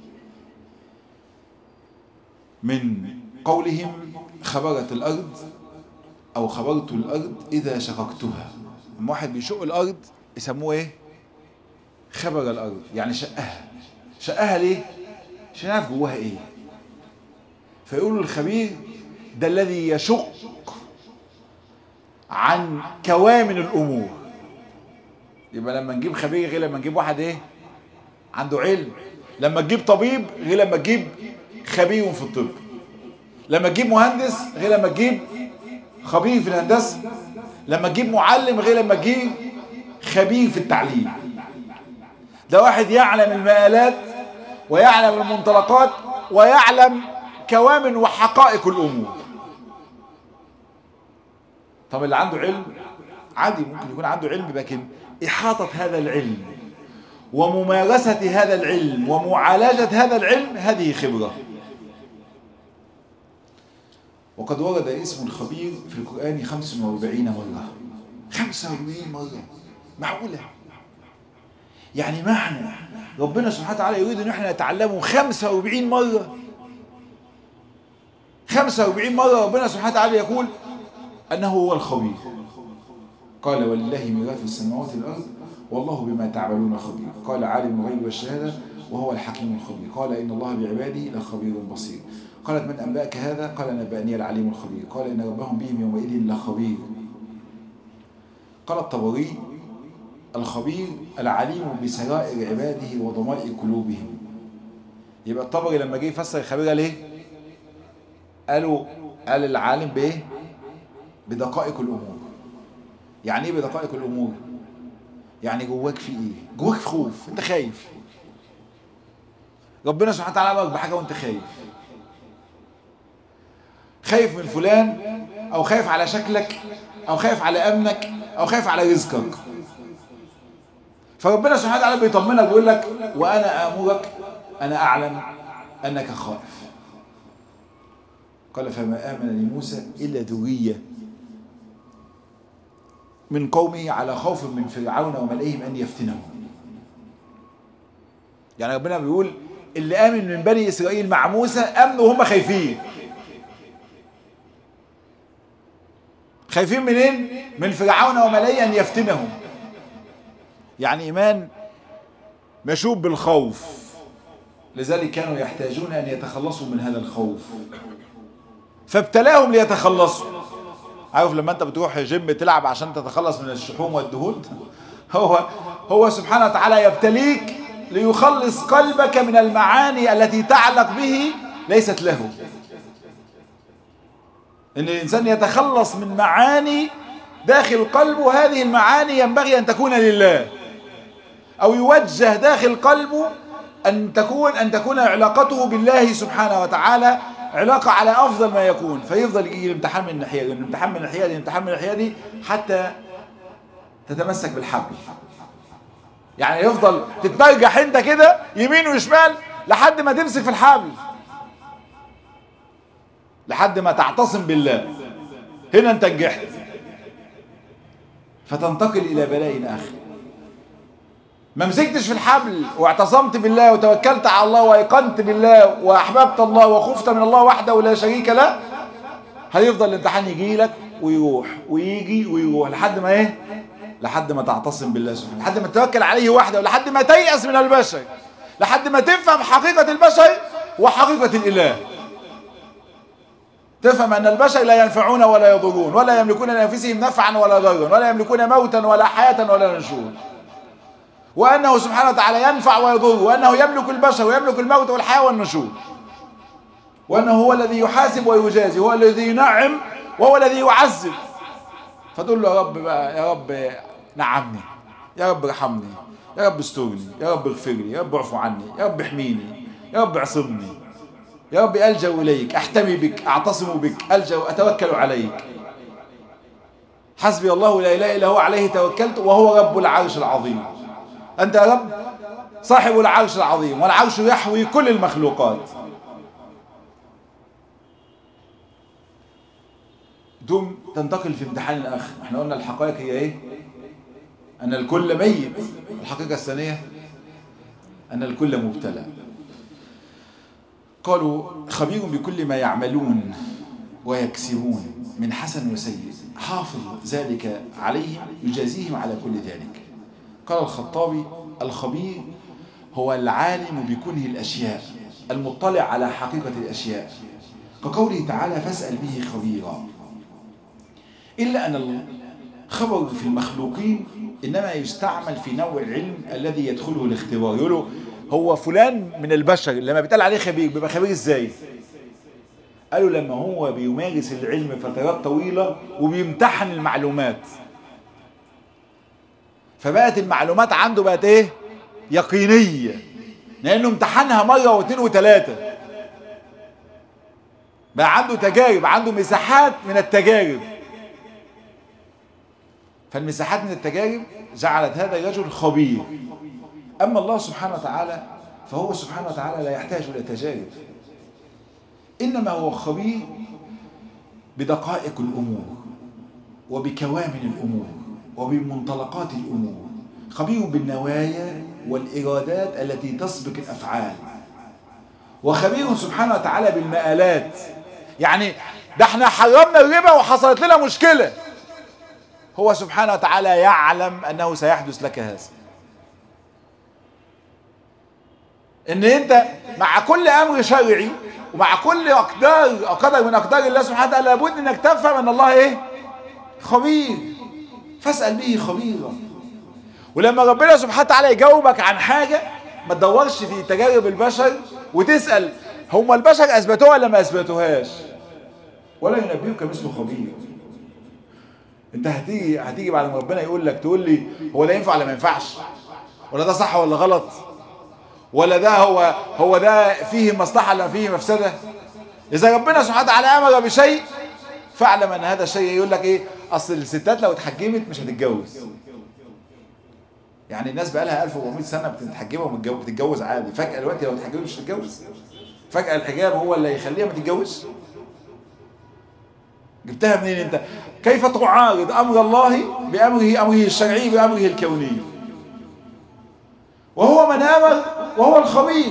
من قولهم خبرت الأرض أو خبرت الأرض إذا شققتها لما واحد بيشق الأرض يسموه إيه خبر الأرض يعني شقها شقها ليه عشان يعرف جواها إيه فيقولوا الخبير ده الذي يشق عن كوامن الأمور يبقى لما نجيب خبير غير لما نجيب واحد ايه عنده علم لما تجيب طبيب غير لما تجيب خبير في الطب لما تجيب مهندس غير لما تجيب خبير في الهندسه لما تجيب معلم غير لما تجيب خبير في التعليم ده واحد يعلم المآلات ويعلم المنطلقات ويعلم كوامن وحقائق الأمور طب اللي عنده علم عادي ممكن يكون عنده علم لكن إحاطة هذا العلم وممارسة هذا العلم ومعالجة هذا العلم هذه خبرة وقد ورد اسم الخبير في القرآن 45 مرة 45 مرة معقولة يعني معنى ربنا سبحانه وتعالى يريد ان احنا نتعلمه 45 مرة 45 مرة ربنا سبحانه وتعالى يقول انه هو الخبير قال ولله ميراث السماوات والارض والله بما تعملون خبير قال عالم الغيب والشهادة وهو الحكيم الخبير قال إن الله بعباده لخبير بصير قالت من أنبأك هذا قال نبأني العليم الخبير قال إن ربهم بهم يومئذ لخبير قال الطبري الخبير العليم بسرائر عباده وضمائر قلوبهم يبقى الطبري لما جه يفسر الخبير ليه قالوا قال العالم بايه بدقائق الامور يعني ايه بدقائق الامور يعني جواك في ايه جواك في خوف انت خايف ربنا سبحانه وتعالى امرك بحاجه وانت خايف خايف من فلان او خايف على شكلك او خايف على امنك او خايف على رزقك فربنا سبحانه وتعالى بيطمنك بيقول لك وانا امرك انا اعلم انك خائف قال فما امن لموسى الا ذريه من قومه على خوف من فرعون وملئهم ان يفتنهم يعني ربنا بيقول اللي امن من بني اسرائيل مع موسى امنوا وهم خايفين خايفين منين من فرعون وملئه ان يفتنهم يعني ايمان مشوب بالخوف لذلك كانوا يحتاجون ان يتخلصوا من هذا الخوف فابتلاهم ليتخلصوا عارف لما انت بتروح جيم تلعب عشان تتخلص من الشحوم والدهون هو هو سبحانه وتعالى يبتليك ليخلص قلبك من المعاني التي تعلق به ليست له ان الانسان يتخلص من معاني داخل قلبه هذه المعاني ينبغي ان تكون لله او يوجه داخل قلبه ان تكون ان تكون علاقته بالله سبحانه وتعالى علاقة على أفضل ما يكون فيفضل يجي الامتحان من الناحية دي الامتحان من الناحية دي الامتحان من الناحية دي حتى تتمسك بالحبل يعني يفضل تتبرجح انت كده يمين وشمال لحد ما تمسك في الحبل لحد ما تعتصم بالله هنا انت نجحت فتنتقل الى بلاء اخر ما مسكتش في الحبل واعتصمت بالله وتوكلت على الله وايقنت بالله واحببت الله وخفت من الله وحده لا شريك له هيفضل الامتحان يجي لك ويروح ويجي ويروح لحد ما ايه لحد ما تعتصم بالله سبحانه لحد ما تتوكل عليه وحده ولحد ما تيأس من البشر لحد ما تفهم حقيقة البشر وحقيقة الإله تفهم أن البشر لا ينفعون ولا يضرون ولا يملكون لأنفسهم نفعا ولا ضرا ولا يملكون موتا ولا حياة ولا نشور وأنه سبحانه وتعالى ينفع ويضر وأنه يملك البشر ويملك الموت والحياة والنشور وأنه هو الذي يحاسب ويجازي هو الذي ينعم وهو الذي يعذب فتقول له يا رب بقى يا رب نعمني يا رب ارحمني يا رب استرني يا رب اغفر لي يا رب اعفو عني يا رب احميني يا رب اعصمني يا رب ألجأ إليك أحتمي بك أعتصم بك ألجأ أتوكل عليك حسبي الله لا إله إلا هو عليه توكلت وهو رب العرش العظيم أنت يا رب صاحب العرش العظيم والعرش يحوي كل المخلوقات دوم تنتقل في امتحان الآخر احنا قلنا الحقائق هي ايه أن الكل ميت الحقيقة الثانية أن الكل مبتلى قالوا خبير بكل ما يعملون ويكسبون من حسن وسيء حافظ ذلك عليهم يجازيهم على كل ذلك قال الخطابي الخبير هو العالم بكنه الأشياء المطلع على حقيقة الأشياء كقوله تعالى فاسأل به خبيرا إلا أن الخبر في المخلوقين إنما يستعمل في نوع العلم الذي يدخله الاختبار يقولوا هو فلان من البشر لما بيتقال عليه خبير بيبقى خبير ازاي قالوا لما هو بيمارس العلم فترات طويلة وبيمتحن المعلومات فبقت المعلومات عنده بقت ايه يقينية لانه امتحنها مرة واثنين وثلاثة بقى عنده تجارب عنده مساحات من التجارب فالمساحات من التجارب جعلت هذا الرجل خبير أما الله سبحانه وتعالى فهو سبحانه وتعالى لا يحتاج إلى تجارب إنما هو خبير بدقائق الأمور وبكوامن الأمور وبمنطلقات الأمور خبير بالنوايا والإرادات التي تسبق الأفعال وخبير سبحانه وتعالى بالمآلات يعني ده احنا حرمنا الربا وحصلت لنا مشكلة هو سبحانه وتعالى يعلم أنه سيحدث لك هذا ان انت مع كل امر شرعي ومع كل اقدار قدر من اقدار الله سبحانه وتعالى لابد انك تفهم ان الله ايه خبير فاسال به خبيرا ولما ربنا سبحانه وتعالى يجاوبك عن حاجه ما تدورش في تجارب البشر وتسال هم البشر اثبتوها ولا ما اثبتوهاش ولا ينبئك مثل خبير انت هتيجي هتيجي بعد ما ربنا يقول لك تقول لي هو ده ينفع ولا ما ينفعش ولا ده صح ولا غلط ولا ده هو هو ده فيه مصلحة ولا فيه مفسدة إذا ربنا سبحانه وتعالى أمر بشيء فاعلم أن هذا الشيء يقول لك إيه أصل الستات لو اتحجمت مش هتتجوز يعني الناس بقى لها 1400 سنة بتتحجبها وبتتجوز عادي فجأة دلوقتي لو اتحجبت مش هتتجوز فجأة الحجاب هو اللي يخليها ما تتجوزش جبتها منين انت كيف تعارض امر الله بامره امره الشرعي بامره الكوني وهو من امر وهو الخبير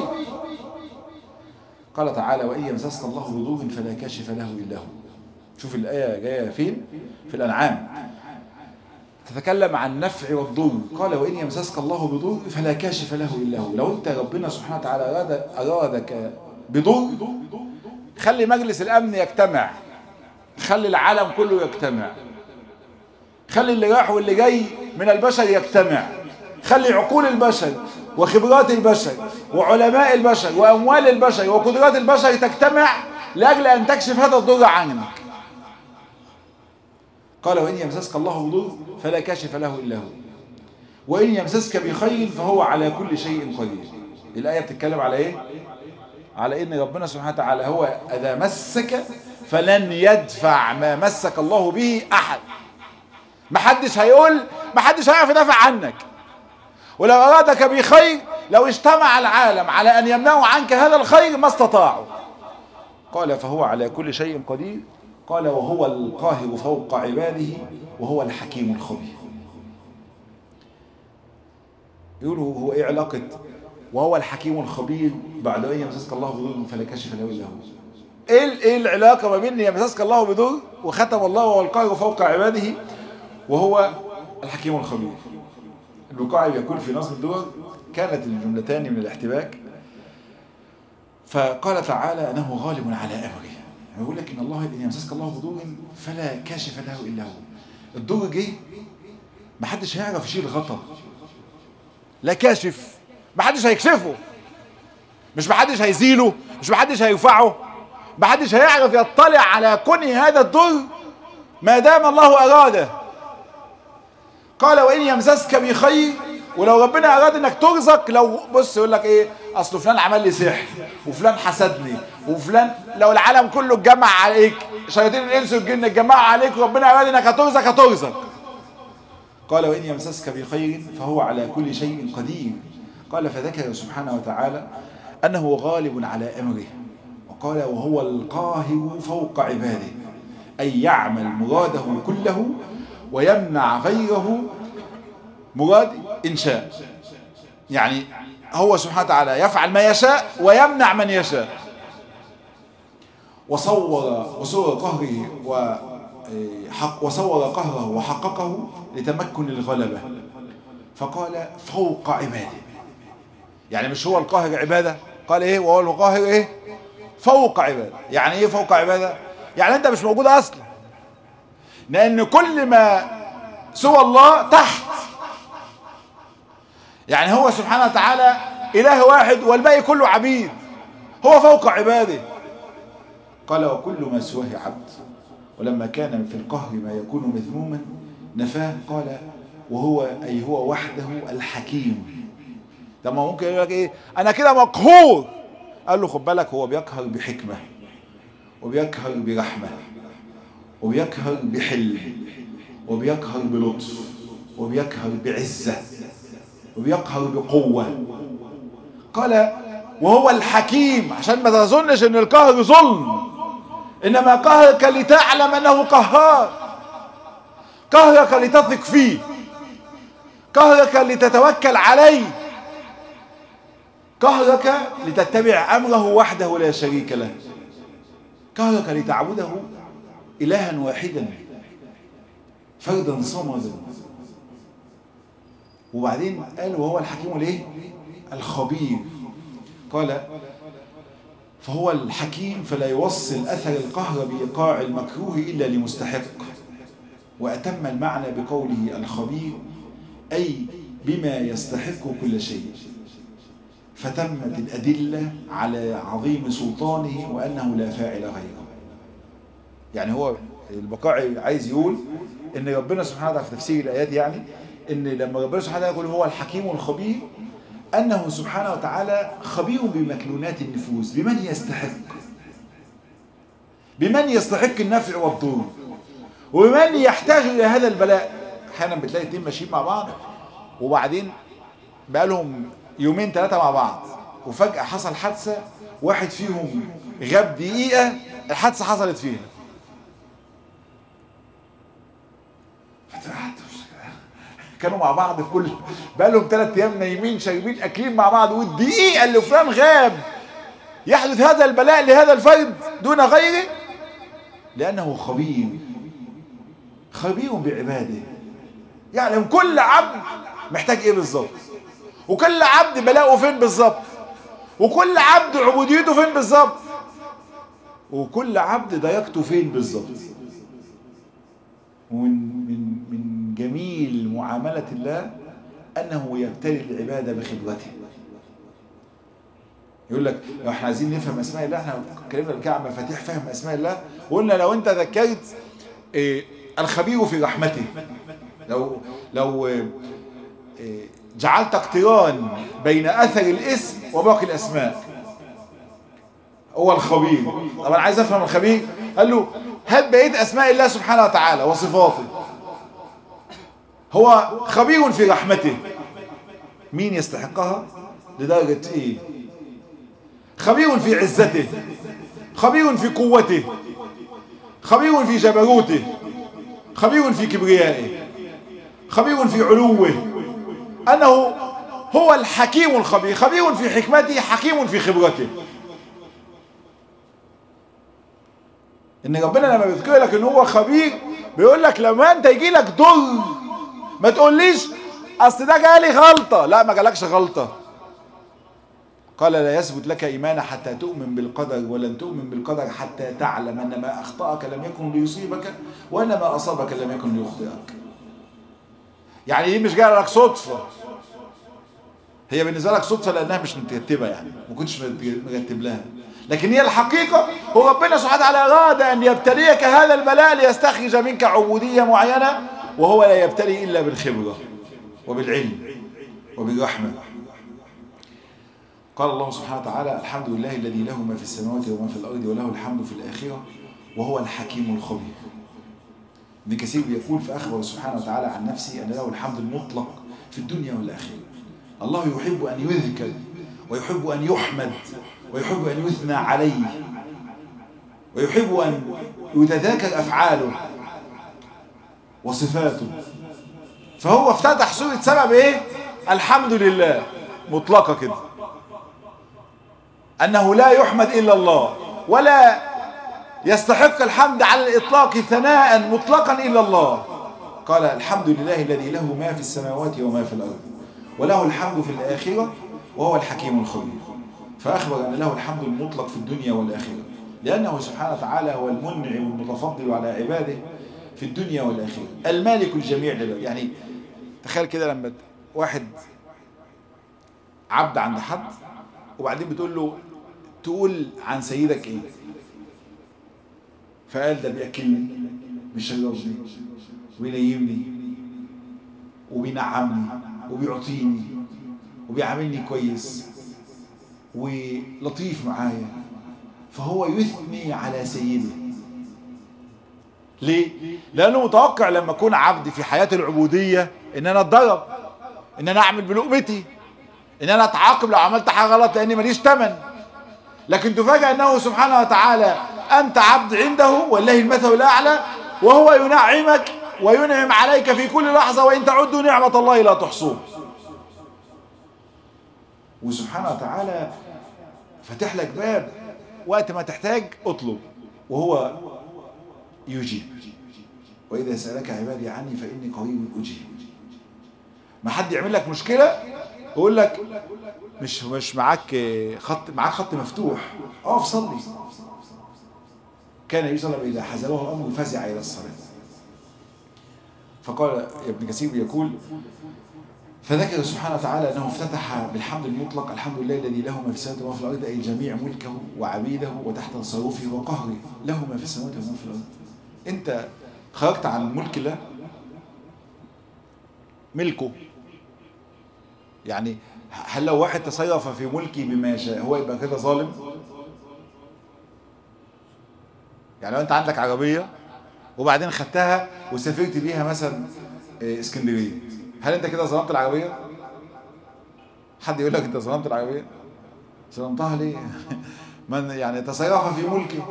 قال تعالى وان يمسسك الله بضر فلا كاشف له الا هو شوف الايه جايه فين في الانعام تتكلم عن النفع والضر قال وان يمسسك الله بضر فلا كاشف له الا هو لو انت ربنا سبحانه وتعالى اراد ارادك بضر خلي مجلس الامن يجتمع خلي العالم كله يجتمع خلي اللي راح واللي جاي من البشر يجتمع خلي عقول البشر وخبرات البشر وعلماء البشر وأموال البشر وقدرات البشر تجتمع لأجل أن تكشف هذا الضر عنك قال وإن يمسسك الله بضر فلا كاشف له إلا هو وإن يمسسك بخير فهو على كل شيء قدير الآية بتتكلم على إيه؟ على إن ربنا سبحانه وتعالى هو إذا مسك فلن يدفع ما مسك الله به أحد محدش هيقول محدش هيعرف يدافع عنك ولو أرادك بخير لو اجتمع العالم على أن يمنعوا عنك هذا الخير ما استطاعوا قال فهو على كل شيء قدير قال وهو القاهر فوق عباده وهو الحكيم الخبير يقولوا هو ايه علاقة وهو الحكيم الخبير بعد ان يمسسك الله بضر فلا كاشف له الا هو ايه ايه العلاقة ما بين يمسسك الله بضر وختم الله وهو القاهر فوق عباده وهو الحكيم الخبير البقاع يكون في نصب الدول كانت الجملتان من الاحتباك فقال تعالى انه غالب على امره يقول لك ان الله ان يمسسك الله بضر فلا كاشف له الا هو الضر جه محدش هيعرف يشيل الغطا لا كاشف محدش هيكشفه مش محدش هيزيله مش محدش هيرفعه محدش هيعرف يطلع على كون هذا الضر ما دام الله اراده قال وان يمسسك بخير ولو ربنا اراد انك ترزق لو بص يقول لك ايه اصل فلان عمل لي سحر وفلان حسدني وفلان لو العالم كله اتجمع عليك شياطين الانس والجن اتجمعوا عليك وربنا اراد انك هترزق هترزق قال وان يمسسك بخير فهو على كل شيء قدير قال فذكر سبحانه وتعالى انه غالب على امره وقال وهو القاهر فوق عباده أي يعمل مراده كله ويمنع غيره مراد إن شاء يعني هو سبحانه وتعالى يفعل ما يشاء ويمنع من يشاء وصور وصور قهره وحق وصور قهره وحققه لتمكن الغلبة فقال فوق عباده يعني مش هو القاهر عبادة قال ايه وهو القاهر ايه فوق عبادة يعني ايه فوق عبادة يعني انت مش موجود اصلا لان كل ما سوى الله تحت يعني هو سبحانه وتعالى اله واحد والباقي كله عبيد هو فوق عباده قال وكل ما سواه عبد ولما كان في القهر ما يكون مذموما نفاه قال وهو اي هو وحده الحكيم طب ما ممكن يقول لك ايه انا كده مقهور قال له خد بالك هو بيقهر بحكمه وبيقهر برحمة وبيقهر بحلم وبيقهر بلطف وبيقهر بعزة وبيقهر بقوة قال وهو الحكيم عشان ما تظنش ان القهر ظلم انما قهرك لتعلم انه قهار قهرك لتثق فيه قهرك لتتوكل عليه قهرك لتتبع امره وحده لا شريك له قهرك لتعبده إلها واحدا فردا صمدا وبعدين قال وهو الحكيم الايه الخبير قال فهو الحكيم فلا يوصل أثر القهر بإيقاع المكروه إلا لمستحق وأتم المعنى بقوله الخبير أي بما يستحق كل شيء فتمت الأدلة على عظيم سلطانه وأنه لا فاعل غيره يعني هو البقاعي عايز يقول ان ربنا سبحانه وتعالى في تفسير الآيات يعني ان لما ربنا سبحانه وتعالى يقول هو الحكيم الخبير أنه سبحانه وتعالى خبير بمكنونات النفوس بمن يستحق بمن يستحق النفع والضر وبمن يحتاج إلى هذا البلاء أحيانا بتلاقي اتنين ماشيين مع بعض وبعدين بقالهم يومين ثلاثة مع بعض وفجأة حصل حادثة واحد فيهم غاب دقيقة الحادثة حصلت فيها كانوا مع بعض في كل بقالهم ثلاث ايام نايمين شاربين اكلين مع بعض والدقيقه اللي فلان غاب يحدث هذا البلاء لهذا الفرد دون غيره لانه خبير خبير بعباده يعلم كل عبد محتاج ايه بالظبط وكل عبد بلاؤه فين بالظبط وكل عبد عبوديته فين بالظبط وكل عبد ضيقته فين بالظبط ومن من من جميل معاملة الله أنه يبتلي العبادة بخبرته يقول لك لو احنا عايزين نفهم اسماء الله احنا اتكلمنا الكعب مفاتيح فهم اسماء الله وقلنا لو انت ذكرت إيه الخبير في رحمته لو لو إيه جعلت اقتران بين اثر الاسم وباقي الاسماء هو الخبير طب انا عايز افهم الخبير قال له هات بقيه اسماء الله سبحانه وتعالى وصفاته هو خبير في رحمته مين يستحقها لدرجه ايه خبير في عزته خبير في قوته خبير في جبروته خبير في كبريائه خبير في علوه أنه هو الحكيم الخبير خبير في حكمته حكيم في خبرته ان ربنا لما بيذكر لك ان هو خبير بيقول لك لما انت يجي لك ضر ما تقوليش اصل ده جالي غلطه لا ما جالكش غلطه قال لا يثبت لك ايمان حتى تؤمن بالقدر ولن تؤمن بالقدر حتى تعلم ان ما اخطاك لم يكن ليصيبك وان ما اصابك لم يكن ليخطئك يعني دي مش جايه لك صدفه هي بالنسبه لك صدفه لانها مش مترتبه يعني ما كنتش مرتب لها لكن هي الحقيقة هو ربنا سبحانه وتعالى أراد أن يبتليك هذا البلاء ليستخرج منك عبودية معينة وهو لا يبتلي إلا بالخبرة وبالعلم وبالرحمة قال الله سبحانه وتعالى الحمد لله الذي له ما في السماوات وما في الأرض وله الحمد في الآخرة وهو الحكيم الخبير ابن كثير يقول فأخبر سبحانه وتعالى عن نفسه أن له الحمد المطلق في الدنيا والآخرة الله يحب أن يذكر ويحب أن يحمد ويحب أن يثنى عليه ويحب أن يتذاكر أفعاله وصفاته فهو افتتح سورة سبب ايه الحمد لله مطلقة كده أنه لا يحمد إلا الله ولا يستحق الحمد على الإطلاق ثناء مطلقا إلا الله قال الحمد لله الذي له ما في السماوات وما في الأرض وله الحمد في الآخرة وهو الحكيم الخبير فأخبر أن له الحمد المطلق في الدنيا والآخرة لأنه سبحانه وتعالى هو المنعم المتفضل على عباده في الدنيا والآخرة المالك الجميع لله يعني تخيل كده لما واحد عبد عند حد وبعدين بتقول له تقول عن سيدك ايه فقال ده بياكلني بيشربني وبينيمني وبينعمني وبيعطيني وبيعاملني كويس ولطيف معايا فهو يثني على سيده ليه؟ لأنه متوقع لما أكون عبد في حياة العبودية إن أنا أتضرب إن أنا أعمل بلقمتي إن أنا أتعاقب لو عملت حاجة غلط لأني ماليش تمن لكن تفاجأ أنه سبحانه وتعالى أنت عبد عنده والله المثل الأعلى وهو ينعمك وينعم عليك في كل لحظة وإن تعدوا نعمة الله لا تحصوه وسبحانه وتعالى فتح لك باب وقت ما تحتاج اطلب وهو يجيب وإذا سألك عبادي عني فإني قريب أجيب ما حد يعمل لك مشكلة يقول لك مش مش معاك خط معاك خط مفتوح اقف صلي كان النبي صلى الله عليه وسلم إذا حزبه الأمر فزع إلى الصلاة فقال ابن كثير يقول فذكر سبحانه وتعالى أنه افتتح بالحمد المطلق الحمد لله الذي له ما في السماوات وما في الأرض أي جميع ملكه وعبيده وتحت تصرفه وقهره له ما في السماوات وما في الأرض أنت خرجت عن ملك الله ملكه يعني هل لو واحد تصرف في ملكي بما يشاء هو يبقى كده ظالم يعني لو انت عندك عربية وبعدين خدتها وسافرت بيها مثلا اسكندرية هل انت كده ظلمت العربية حد يقول لك انت ظلمت العربية ظلمتها ليه من يعني تصرف في ملكه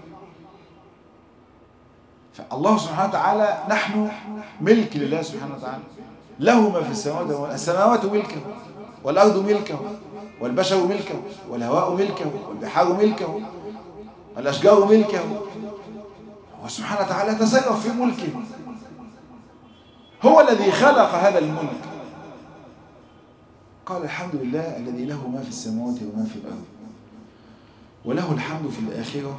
فالله سبحانه وتعالى نحن ملك لله سبحانه وتعالى له ما في السماوات والأرض السماوات ملكه والأرض ملكه والبشر ملكه والهواء ملكه والبحار ملكه والأشجار ملكه وسبحانه وتعالى تصرف في ملكه هو الذي خلق هذا الملك قال الحمد لله الذي له ما في السماوات وما في الأرض وله الحمد في الآخرة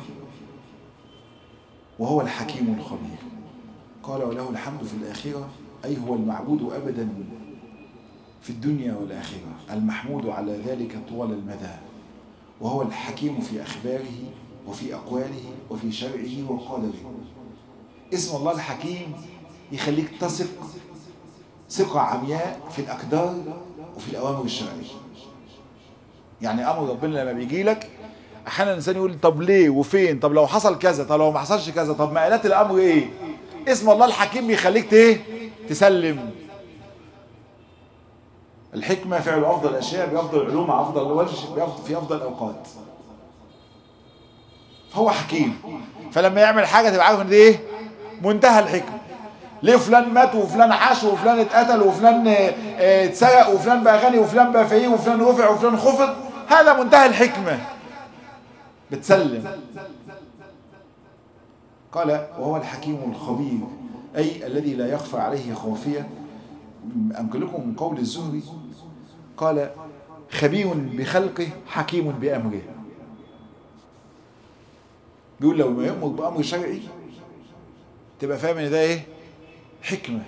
وهو الحكيم الخبير قال وله الحمد في الآخرة أي هو المعبود أبدا في الدنيا والآخرة المحمود على ذلك طوال المدى وهو الحكيم في أخباره وفي أقواله وفي شرعه وقدره اسم الله الحكيم يخليك تثق ثقة عمياء في الأقدار وفي الأوامر الشرعية يعني أمر ربنا لما بيجي لك أحيانا الإنسان يقول طب ليه وفين طب لو حصل كذا طب لو ما حصلش كذا طب مآلات الأمر إيه اسم الله الحكيم بيخليك ايه تسلم الحكمة فعل أفضل الأشياء بأفضل العلوم على أفضل الوجه في أفضل الأوقات فهو حكيم فلما يعمل حاجة تبقى عارف ان دي ايه منتهى الحكمة ليه فلان مات وفلان عاش وفلان اتقتل وفلان اتسرق وفلان بقى غني وفلان بقى فقير وفلان رفع وفلان خفض هذا منتهى الحكمة بتسلم قال وهو الحكيم الخبير أي الذي لا يخفى عليه خافية أنقل لكم من قول الزهري قال خبير بخلقه حكيم بأمره بيقول لو ما يأمر بأمر شرعي تبقى فاهم ان ده ايه حكمة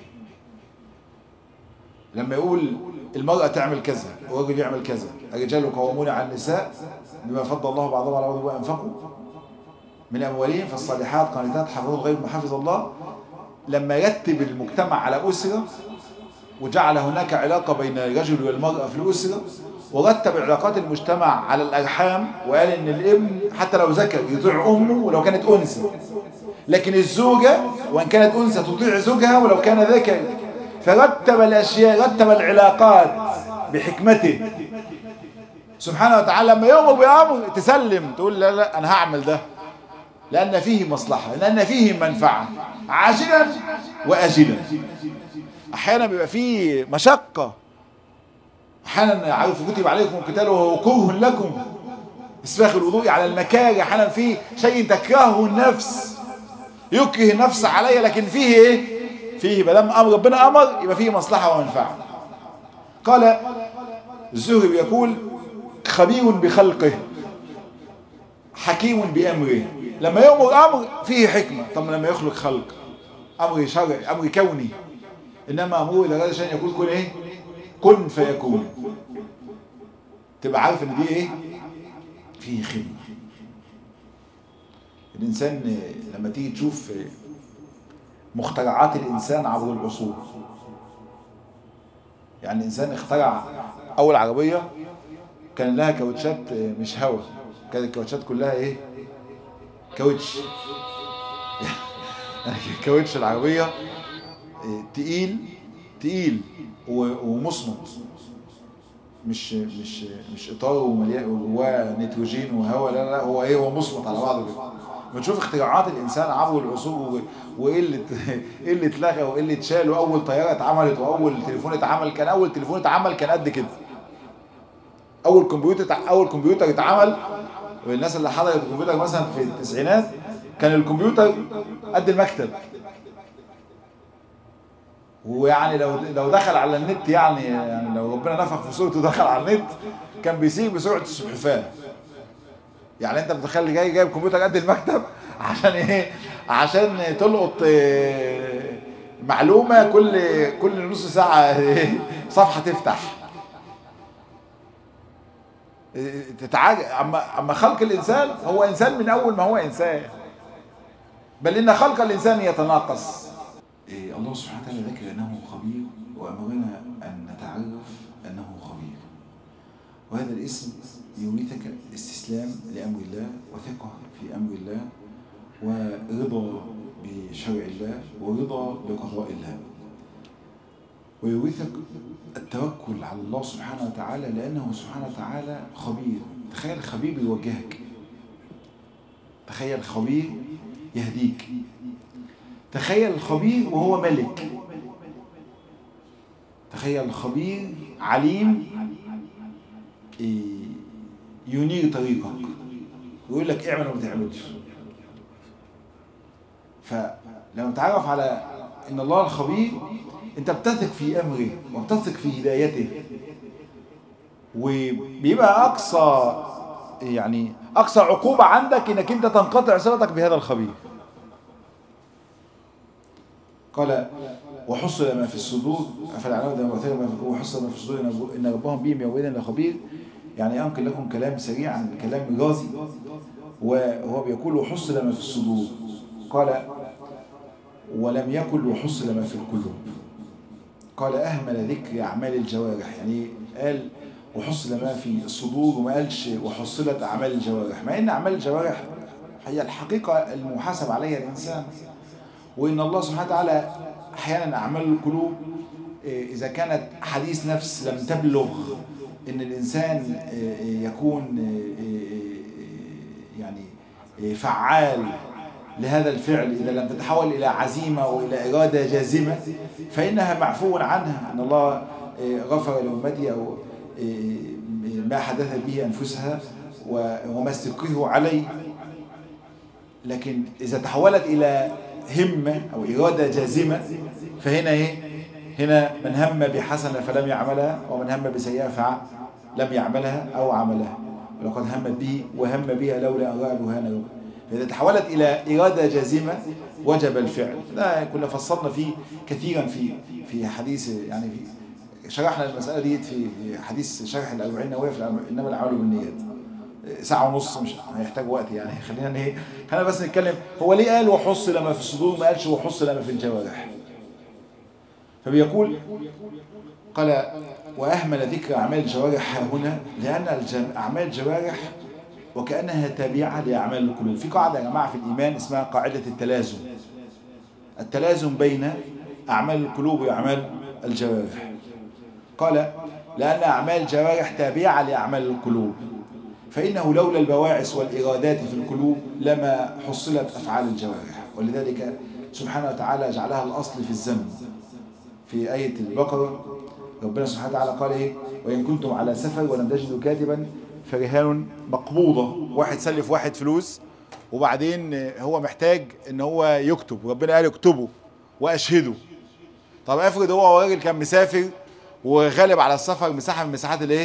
لما يقول المرأة تعمل كذا والرجل يعمل كذا الرجال قوامون على النساء بما فضل الله بعضهم على بعض وانفقوا من أموالهم فالصالحات قانتات حفظوا غير محافظ الله لما يرتب المجتمع على أسرة وجعل هناك علاقة بين الرجل والمرأة في الأسرة ورتب علاقات المجتمع على الأرحام وقال إن الابن حتى لو ذكر يطيع أمه ولو كانت أنثى لكن الزوجة وإن كانت أنثى تطيع زوجها ولو كان ذكر فرتب الأشياء رتب العلاقات بحكمته سبحانه وتعالى لما يؤمر بأمر تسلم تقول لا لا أنا هعمل ده لأن فيه مصلحة لأن فيه منفعة عاجلا وأجلا أحيانا بيبقى فيه مشقة أحيانا عارف كتب عليكم القتال وهو كره لكم اسباغ الوضوء على المكاره أحيانا فيه شيء تكرهه النفس يكره النفس علي لكن فيه ايه فيه ما دام امر ربنا امر يبقى فيه مصلحه ومنفعه قال الزهري يقول خبير بخلقه حكيم بامره لما يأمر امر فيه حكمه طب لما يخلق خلق امر شرعي امر كوني انما امره الى غير شيء يقول كن ايه كن فيكون تبقى عارف ان دي ايه فيه خدمه الإنسان لما تيجي تشوف مخترعات الإنسان عبر العصور يعني الإنسان اخترع أول عربية كان لها كاوتشات مش هوا كانت الكاوتشات كلها إيه كاوتش يعني كاوتش العربية تقيل تقيل ومصمت مش مش مش اطار ومليان وجواه نيتروجين وهواء لا لا هو ايه هو مصمت على بعضه كده بنشوف اختراعات الانسان عبر العصور وايه اللي ايه اللي اتلغى وايه اللي اتشال واول طياره اتعملت واول تليفون اتعمل كان اول تليفون اتعمل كان قد كده اول كمبيوتر اول كمبيوتر اتعمل والناس اللي حضرت الكمبيوتر مثلا في التسعينات كان الكمبيوتر قد المكتب ويعني لو لو دخل على النت يعني يعني لو ربنا نفخ في صورته دخل على النت كان بيسير بسرعه السلحفاه يعني انت متخيل جاي جايب كمبيوتر قد المكتب عشان ايه عشان تلقط معلومه كل كل نص ساعه صفحه تفتح تتعاجب اما اما خلق الانسان هو انسان من اول ما هو انسان بل ان خلق الانسان يتناقص إيه الله سبحانه وتعالى ذكر انه خبير وامرنا ان نتعرف انه خبير وهذا الاسم يورثك استسلام لامر الله وثقه في امر الله ورضا بشرع الله ورضا بقضاء الله ويورثك التوكل على الله سبحانه وتعالى لانه سبحانه وتعالى خبير تخيل خبير يوجهك تخيل خبير يهديك تخيل الخبير وهو ملك تخيل الخبير عليم ينير طريقك ويقول لك اعمل وما تعملش فلما تعرف على ان الله الخبير انت بتثق في امره وبتثق في هدايته وبيبقى اقصى يعني اقصى عقوبة عندك انك انت تنقطع صلتك بهذا الخبير قال وحصل ما في الصدور فالعناوة ده مثلا ما في وحصل ما في الصدور إن ربهم بهم يومئذ لخبير يعني أنقل لكم كلام سريع عن كلام غازي وهو بيقول وحصل ما في الصدور قال ولم يقل وحصل ما في القلوب قال أهمل ذكر أعمال الجوارح يعني قال وحصل ما في الصدور وما قالش وحصلت أعمال الجوارح مع إن أعمال الجوارح هي الحقيقة المحاسب عليها الإنسان وإن الله سبحانه وتعالى أحيانا أعمال القلوب إذا كانت حديث نفس لم تبلغ إن الإنسان يكون يعني فعال لهذا الفعل إذا لم تتحول إلى عزيمة وإلى إرادة جازمة فإنها معفو عنها أن الله غفر لأمتي أو ما حدث به أنفسها وما استكره عليه لكن إذا تحولت إلى همة أو إرادة جازمة فهنا إيه؟ هنا من هم بحسنة فلم يعملها ومن هم بسيئة فلم يعملها أو عملها ولقد همت به وهم بها لولا أن رأى برهان ربه فإذا تحولت إلى إرادة جازمة وجب الفعل ده كنا فصلنا فيه كثيرا في في حديث يعني في شرحنا المسألة دي في حديث شرح الأربعين نووية في إنما الأعمال بالنيات ساعة ونص مش هيحتاج وقت يعني خلينا ايه خلينا بس نتكلم هو ليه قال وحصل ما في الصدور ما قالش وحصل ما في الجوارح فبيقول قال وأهمل ذكر أعمال الجوارح ها هنا لأن الجم- أعمال الجوارح وكأنها تابعة لأعمال القلوب في قاعدة يا جماعة في الإيمان اسمها قاعدة التلازم التلازم بين أعمال القلوب وأعمال الجوارح قال لأن أعمال الجوارح تابعة لأعمال القلوب فإنه لولا البواعث والإرادات في القلوب لما حصلت أفعال الجوارح ولذلك سبحانه وتعالى جعلها الأصل في الذنب في آية البقرة ربنا سبحانه وتعالى قال إيه وإن كنتم على سفر ولم تجدوا كاتبا فرهان مقبوضة واحد سلف واحد فلوس وبعدين هو محتاج ان هو يكتب ربنا قال اكتبوا واشهدوا طب افرض هو راجل كان مسافر وغالب على السفر مساحه من مساحات الايه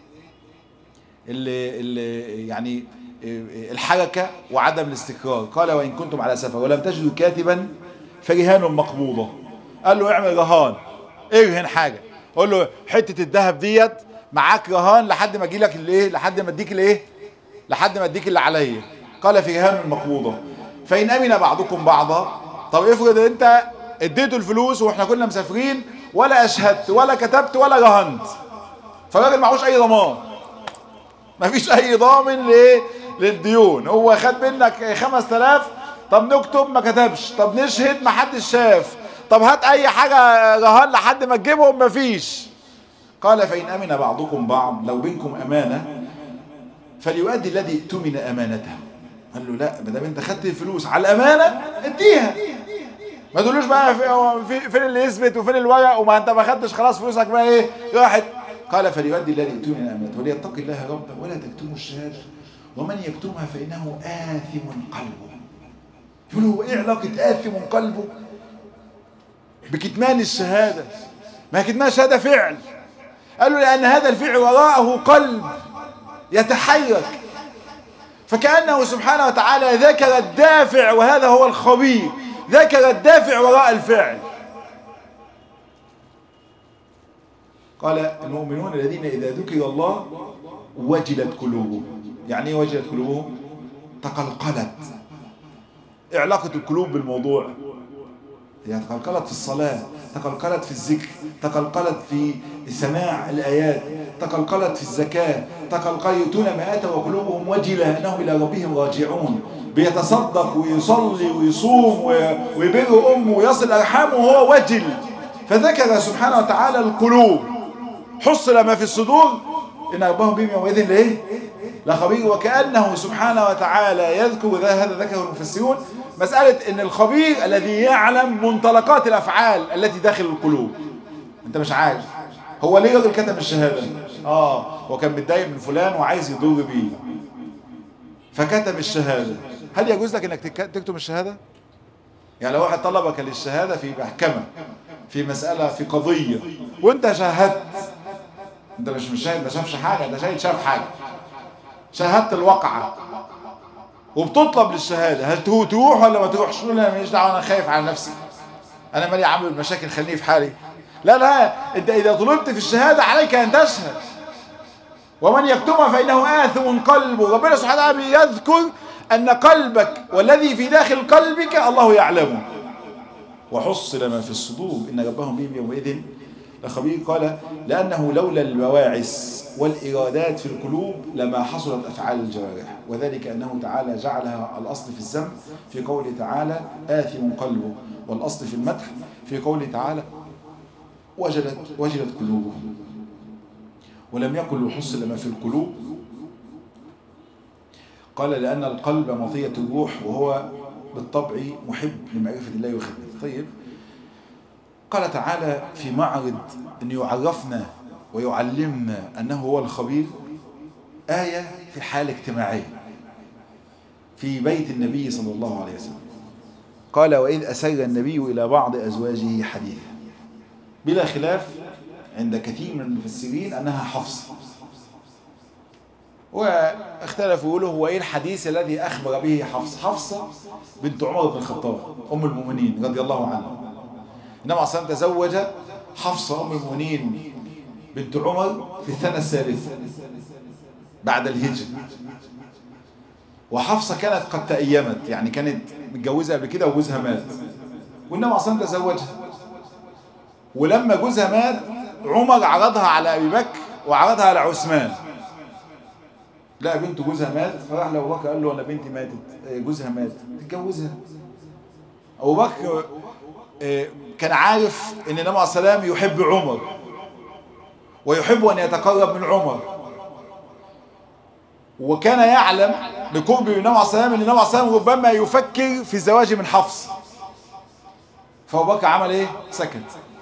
اللي, اللي يعني الحركه وعدم الاستقرار قال وان كنتم على سفر ولم تجدوا كاتبا فرهان مقبوضه قال له اعمل رهان ارهن حاجه قول له حته الذهب ديت معاك رهان لحد ما اجي لك الايه لحد ما اديك الايه لحد ما اديك اللي عليا قال في رهان مقبوضه فان امن بعضكم بعضا طب افرض انت اديته الفلوس واحنا كنا مسافرين ولا اشهدت ولا كتبت ولا رهنت فالراجل معهوش اي ضمان مفيش اي ضامن لايه للديون هو خد منك 5000 طب نكتب ما كتبش طب نشهد ما حدش شاف طب هات اي حاجه رهان لحد ما تجيبهم مفيش قال فان امن بعضكم بعض لو بينكم امانه فليؤدي الذي اؤتمن امانته قال له لا ما دام انت خدت الفلوس على الامانه اديها ما تقولوش بقى في هو في فين اللي يثبت وفين الورق وما انت ما خدتش خلاص فلوسك بقى ايه راحت قال فليؤدي الذي اؤتمن امانته وليتق الله ربه ولا تكتموا الشهاده ومن يكتمها فانه آثم قلبه يقول هو ايه علاقه آثم قلبه بكتمان الشهاده ما هي كتمان الشهاده فعل قال له لان هذا الفعل وراءه قلب يتحرك فكأنه سبحانه وتعالى ذكر الدافع وهذا هو الخبير ذكر الدافع وراء الفعل قال المؤمنون الذين إذا ذكر الله وجلت قلوبهم يعني ايه وجلت قلوبهم تقلقلت إيه علاقة القلوب بالموضوع هي تقلقلت في الصلاة تقلقلت في الذكر تقلقلت في سماع الآيات تقلقلت في الزكاة تقلقلتون ما أتى وقلوبهم وجلة أنهم إلى ربهم راجعون بيتصدق ويصلي ويصوم ويبر أمه ويصل أرحامه وهو وجل فذكر سبحانه وتعالى القلوب حصل ما في الصدور إن ربهم بهم يومئذ ليه لخبير وكأنه سبحانه وتعالى يذكر هذا ذكره المفسرون مسألة ان الخبير الذي يعلم منطلقات الافعال التي داخل القلوب انت مش عارف هو ليه راجل كتب الشهادة اه هو كان متضايق من فلان وعايز يضر بيه فكتب الشهادة هل يجوز لك انك تكتب الشهادة يعني لو واحد طلبك للشهادة في محكمة في مسألة في قضية وانت شاهدت انت مش مش شاهد ما شافش حاجة انت شاهد شاف حاجة شاهدت الواقعة وبتطلب للشهادة هل تروح ولا ما تروحش تقول انا ماليش دعوه انا خايف على نفسي انا مالي عامل المشاكل خليني في حالي لا لا انت اذا طلبت في الشهادة عليك ان تشهد ومن يكتمها فانه آثم قلبه ربنا سبحانه وتعالى بيذكر ان قلبك والذي في داخل قلبك الله يعلمه وحصل ما في الصدور ان ربهم بهم يومئذ لخبير قال لانه لولا البواعث والإرادات في القلوب لما حصلت أفعال الجوارح وذلك أنه تعالى جعلها الأصل في الذنب في قوله تعالى آثم قلبه والأصل في المدح في قوله تعالى وجلت, وجلت قلوبهم ولم يقل وحصل ما في القلوب قال لأن القلب مطية الروح وهو بالطبع محب لمعرفة الله وخدمته طيب قال تعالى في معرض أن يعرفنا ويعلمنا أنه هو الخبير آية في حالة اجتماعية في بيت النبي صلى الله عليه وسلم قال وإذ أسر النبي إلى بعض أزواجه حديثا بلا خلاف عند كثير من المفسرين أنها حفصة واختلفوا يقولوا هو إيه الحديث الذي أخبر به حفصة حفصة بنت عمر بن الخطاب أم المؤمنين رضي الله عنها إنما أصلا تزوج حفصة أم المؤمنين بنت عمر في السنة الثالثة بعد الهجرة وحفصة كانت قد تأيمت يعني كانت متجوزة قبل كده وجوزها مات والنبي أصلا تزوجها ولما جوزها مات عمر عرضها على ابي بكر وعرضها على عثمان لا بنت جوزها مات فراح لابو بكر قال له انا بنتي ماتت جوزها مات تتجوزها ابو بكر كان عارف ان النبي عليه السلام يحب عمر ويحب ان يتقرب من عمر وكان يعلم لقرب النبي عليه السلام ان النبي عليه السلام ربما يفكر في الزواج من حفص فابو بكر عمل ايه سكت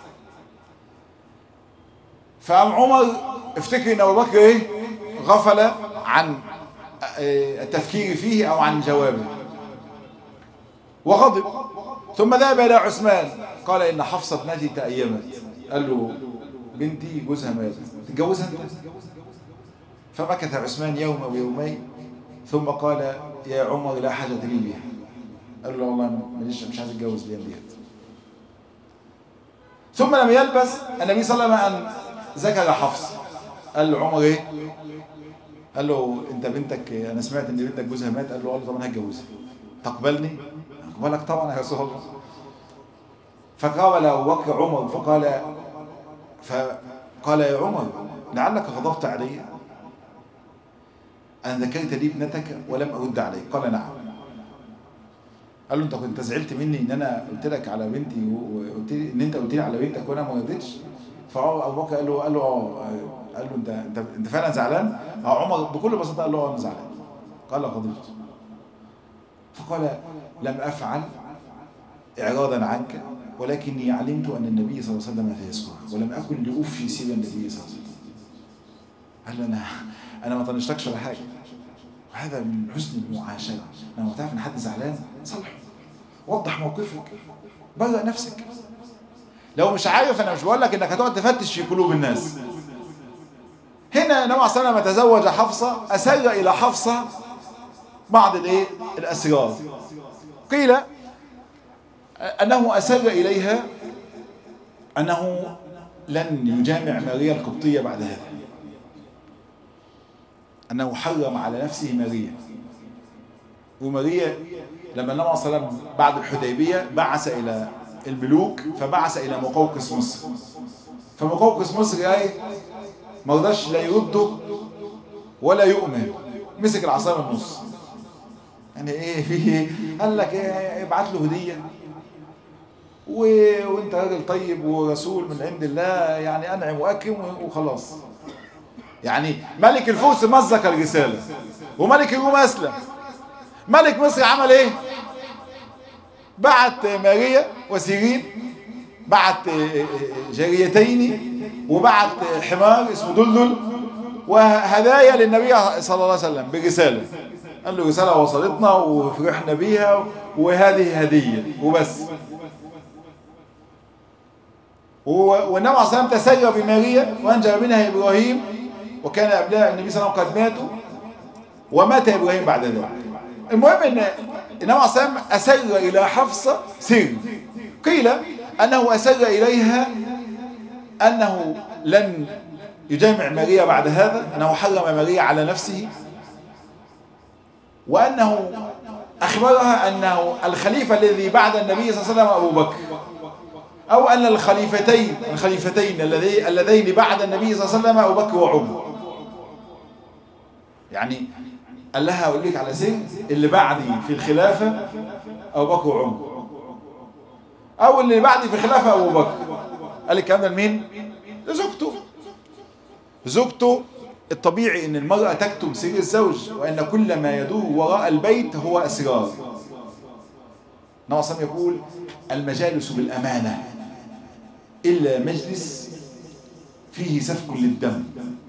فقام عمر افتكر ان ابو بكر ايه غفل عن التفكير فيه او عن جوابه وغضب ثم ذهب الى عثمان قال ان حفصه ابنتي تأيمت قال له بنتي جوزها مات تتجوزها انت فمكث عثمان يوم او يومين ثم قال يا عمر لا حاجه لي بها قال له والله ماليش مش عايز اتجوز ليه ديت ثم لم يلبس النبي صلى الله عليه وسلم ان ذكر حفص قال له عمر ايه قال له انت بنتك انا سمعت ان بنتك جوزها مات قال له قال له طب انا هتجوزها تقبلني اقبلك طبعا يا رسول الله فقابل ابو بكر عمر فقال فقال يا عمر لعلك غضبت علي ان ذكرت لي ابنتك ولم ارد عليك قال نعم قال له انت كنت زعلت مني ان انا قلت لك على بنتي وقلت لي ان انت قلت لي على بنتك وانا ما ردتش فابو بكر قال له قال له اه قال له انت انت انت فعلا زعلان اه عمر بكل بساطه قال له انا زعلان قال غضبت فقال لم افعل اعراضا عنك ولكني علمت ان النبي صلى الله عليه وسلم سيذكرك ولم اكن لافشي سير النبي صلى الله عليه وسلم قال له انا انا ما طنشتكش ولا حاجه وهذا من حسن المعاشره لما تعرف ان حد زعلان صلحه وضح موقفك برأ نفسك لو مش عارف انا مش بقول لك انك هتقعد تفتش في قلوب الناس هنا النبي صلى الله عليه وسلم تزوج حفصه اسر الى حفصه بعض الايه الاسرار قيل انه اسر اليها انه لن يجامع ماريا القبطيه بعد هذا انه حرم على نفسه ماريا وماريا لما النبي صلى الله عليه وسلم بعد الحديبيه بعث الى الملوك فبعث الى مقوقس مصر فمقوقس مصر ايه ما رضاش لا يرده ولا يؤمن مسك العصا من النص يعني ايه في ايه قال لك ايه ابعت له هديه و... وانت راجل طيب ورسول من عند الله يعني انعم واكرم وخلاص يعني ملك الفرس مزق الرساله وملك الروم اسلم ملك مصر عمل ايه بعت ماريا وسيرين بعت جاريتين وبعت حمار اسمه دلدل وهدايا للنبي صلى الله عليه وسلم برسالة قال له رسالة وصلتنا وفرحنا بيها وهذه هدية وبس والنبي عليه الصلاة والسلام تسير بماريا وأنجب منها إبراهيم وكان أبناء النبي صلى الله عليه وسلم قد ماتوا ومات إبراهيم بعد ذلك المهم أن النبي عليه الصلاة والسلام أسر إلى حفصة سر قيل أنه أسر إليها أنه لن يجامع ماريا بعد هذا أنه حرم ماريا على نفسه وأنه أخبرها أنه الخليفة الذي بعد النبي صلى الله عليه وسلم أبو بكر أو أن الخليفتين الخليفتين اللذين بعد النبي صلى الله عليه وسلم أبو بكر وعمر يعني قال لها أقول لك على سن اللي بعدي في الخلافة أبو بكر وعمر أو اللي بعدي في الخلافة أبو بكر قال الكلام ده لمين؟ لزوجته زوجته الطبيعي ان المرأة تكتم سر الزوج وان كل ما يدور وراء البيت هو اسرار نواصم يقول المجالس بالامانة الا مجلس فيه سفك للدم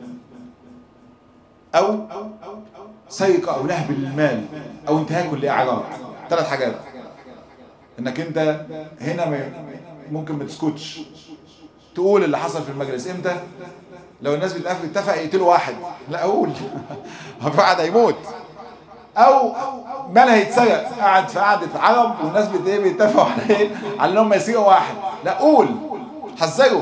او سرقة او نهب للمال او انتهاك لاعراض ثلاث حاجات انك انت هنا ممكن ما تسكتش تقول اللي حصل في المجلس امتى لو الناس بتقفل اتفق يقتلوا واحد لا اقول واحد هيموت او مال هيتسرق قاعد في قعده عرب والناس بيتفقوا على ايه على انهم يسرقوا واحد لا قول حذروا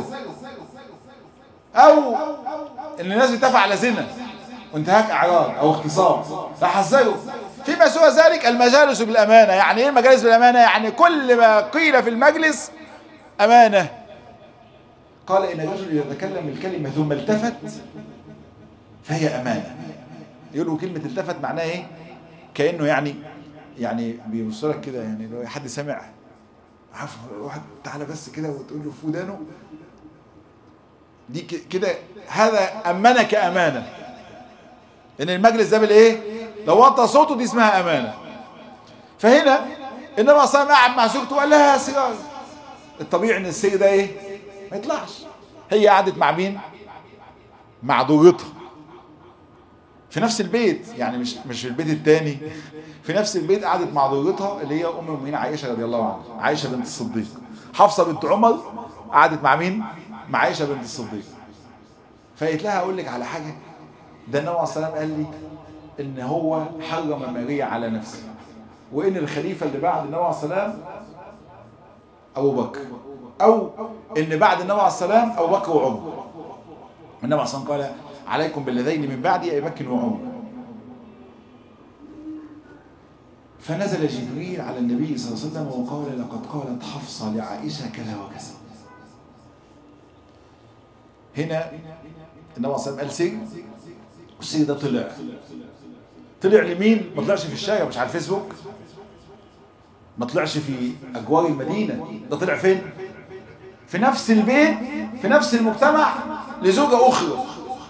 او ان الناس بتتفق على زنا وانتهاك اعراض او اغتصاب لا حذروا فيما سوى ذلك المجالس بالامانه يعني ايه المجالس بالامانه يعني كل ما قيل في المجلس امانه قال إن الرجل إذا تكلم الكلمة ثم التفت فهي أمانة يقولوا كلمة التفت معناها إيه كأنه يعني يعني بيبص لك كده يعني لو حد سمع عارف واحد تعالى بس كده وتقول له في ودانه دي كده هذا أمنك أمانة إن المجلس ده بالإيه لو وطى صوته دي اسمها أمانة فهنا إنما صلى قاعد مع زوجته وقال لها سيجارة الطبيعي إن السير ده إيه ما يطلعش هي قعدت مع مين مع ضرتها في نفس البيت يعني مش مش في البيت الثاني في نفس البيت قعدت مع ضرتها اللي هي ام المؤمنين عائشه رضي الله عنها عائشه بنت الصديق حفصه بنت عمر قعدت مع مين مع عائشه بنت الصديق فقالت لها اقول لك على حاجه ده النبي عليه الصلاه والسلام قال لي ان هو حرم ماريا على نفسه وان الخليفه اللي بعد النبي عليه الصلاه والسلام ابو بكر او ان بعد النبي عليه الصلاه والسلام ابو بكر وعمر النبي عليه الصلاه والسلام قال عليكم بالذين من بعدي ابي بكر وعمر فنزل جبريل على النبي صلى الله عليه وسلم وقال لقد قالت حفصة لعائشة كذا وكذا هنا النبي صلى الله عليه وسلم قال سجن والسجن ده طلع طلع لمين؟ ما طلعش في الشارع مش على الفيسبوك ما طلعش في أجوار المدينة ده طلع فين؟ في نفس البيت في نفس المجتمع لزوجة أخرى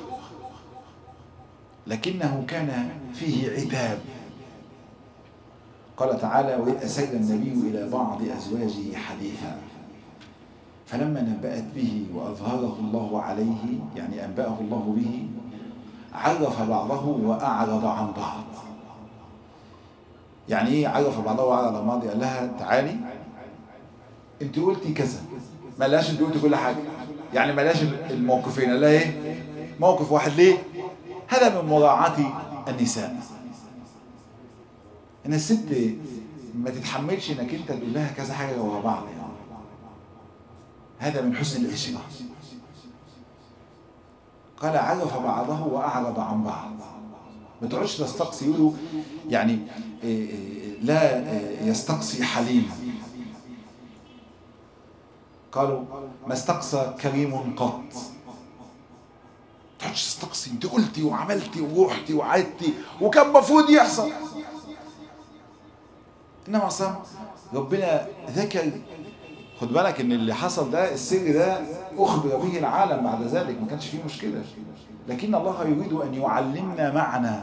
لكنه كان فيه عتاب قال تعالى وإذ أسر النبي إلى بعض أزواجه حديثا فلما نبأت به وأظهره الله عليه يعني أنبأه الله به عرف بعضه وأعرض عن بعض يعني إيه عرف بعضه وأعرض عن بعض قال لها تعالي أنت قلتي كذا ما قالهاش أنت قلتي كل حاجة يعني ما قالهاش الموقفين قال لها إيه موقف واحد ليه هذا من مراعاة النساء ان الست ما تتحملش انك انت تقول لها كذا حاجه ورا بعض يعني هذا من حسن العشره قال عرف بعضه واعرض عن بعض ما تقعدش تستقصي يقولوا يعني لا يستقصي حليم قالوا ما استقصى كريم قط تقعدش تستقصي انت قلتي وعملتي ورحتي وعدتي وكان المفروض يحصل انما اصلا ربنا ذكر خد بالك ان اللي حصل ده السر ده اخبر به العالم بعد ذلك ما كانش فيه مشكله لكن الله يريد ان يعلمنا معنى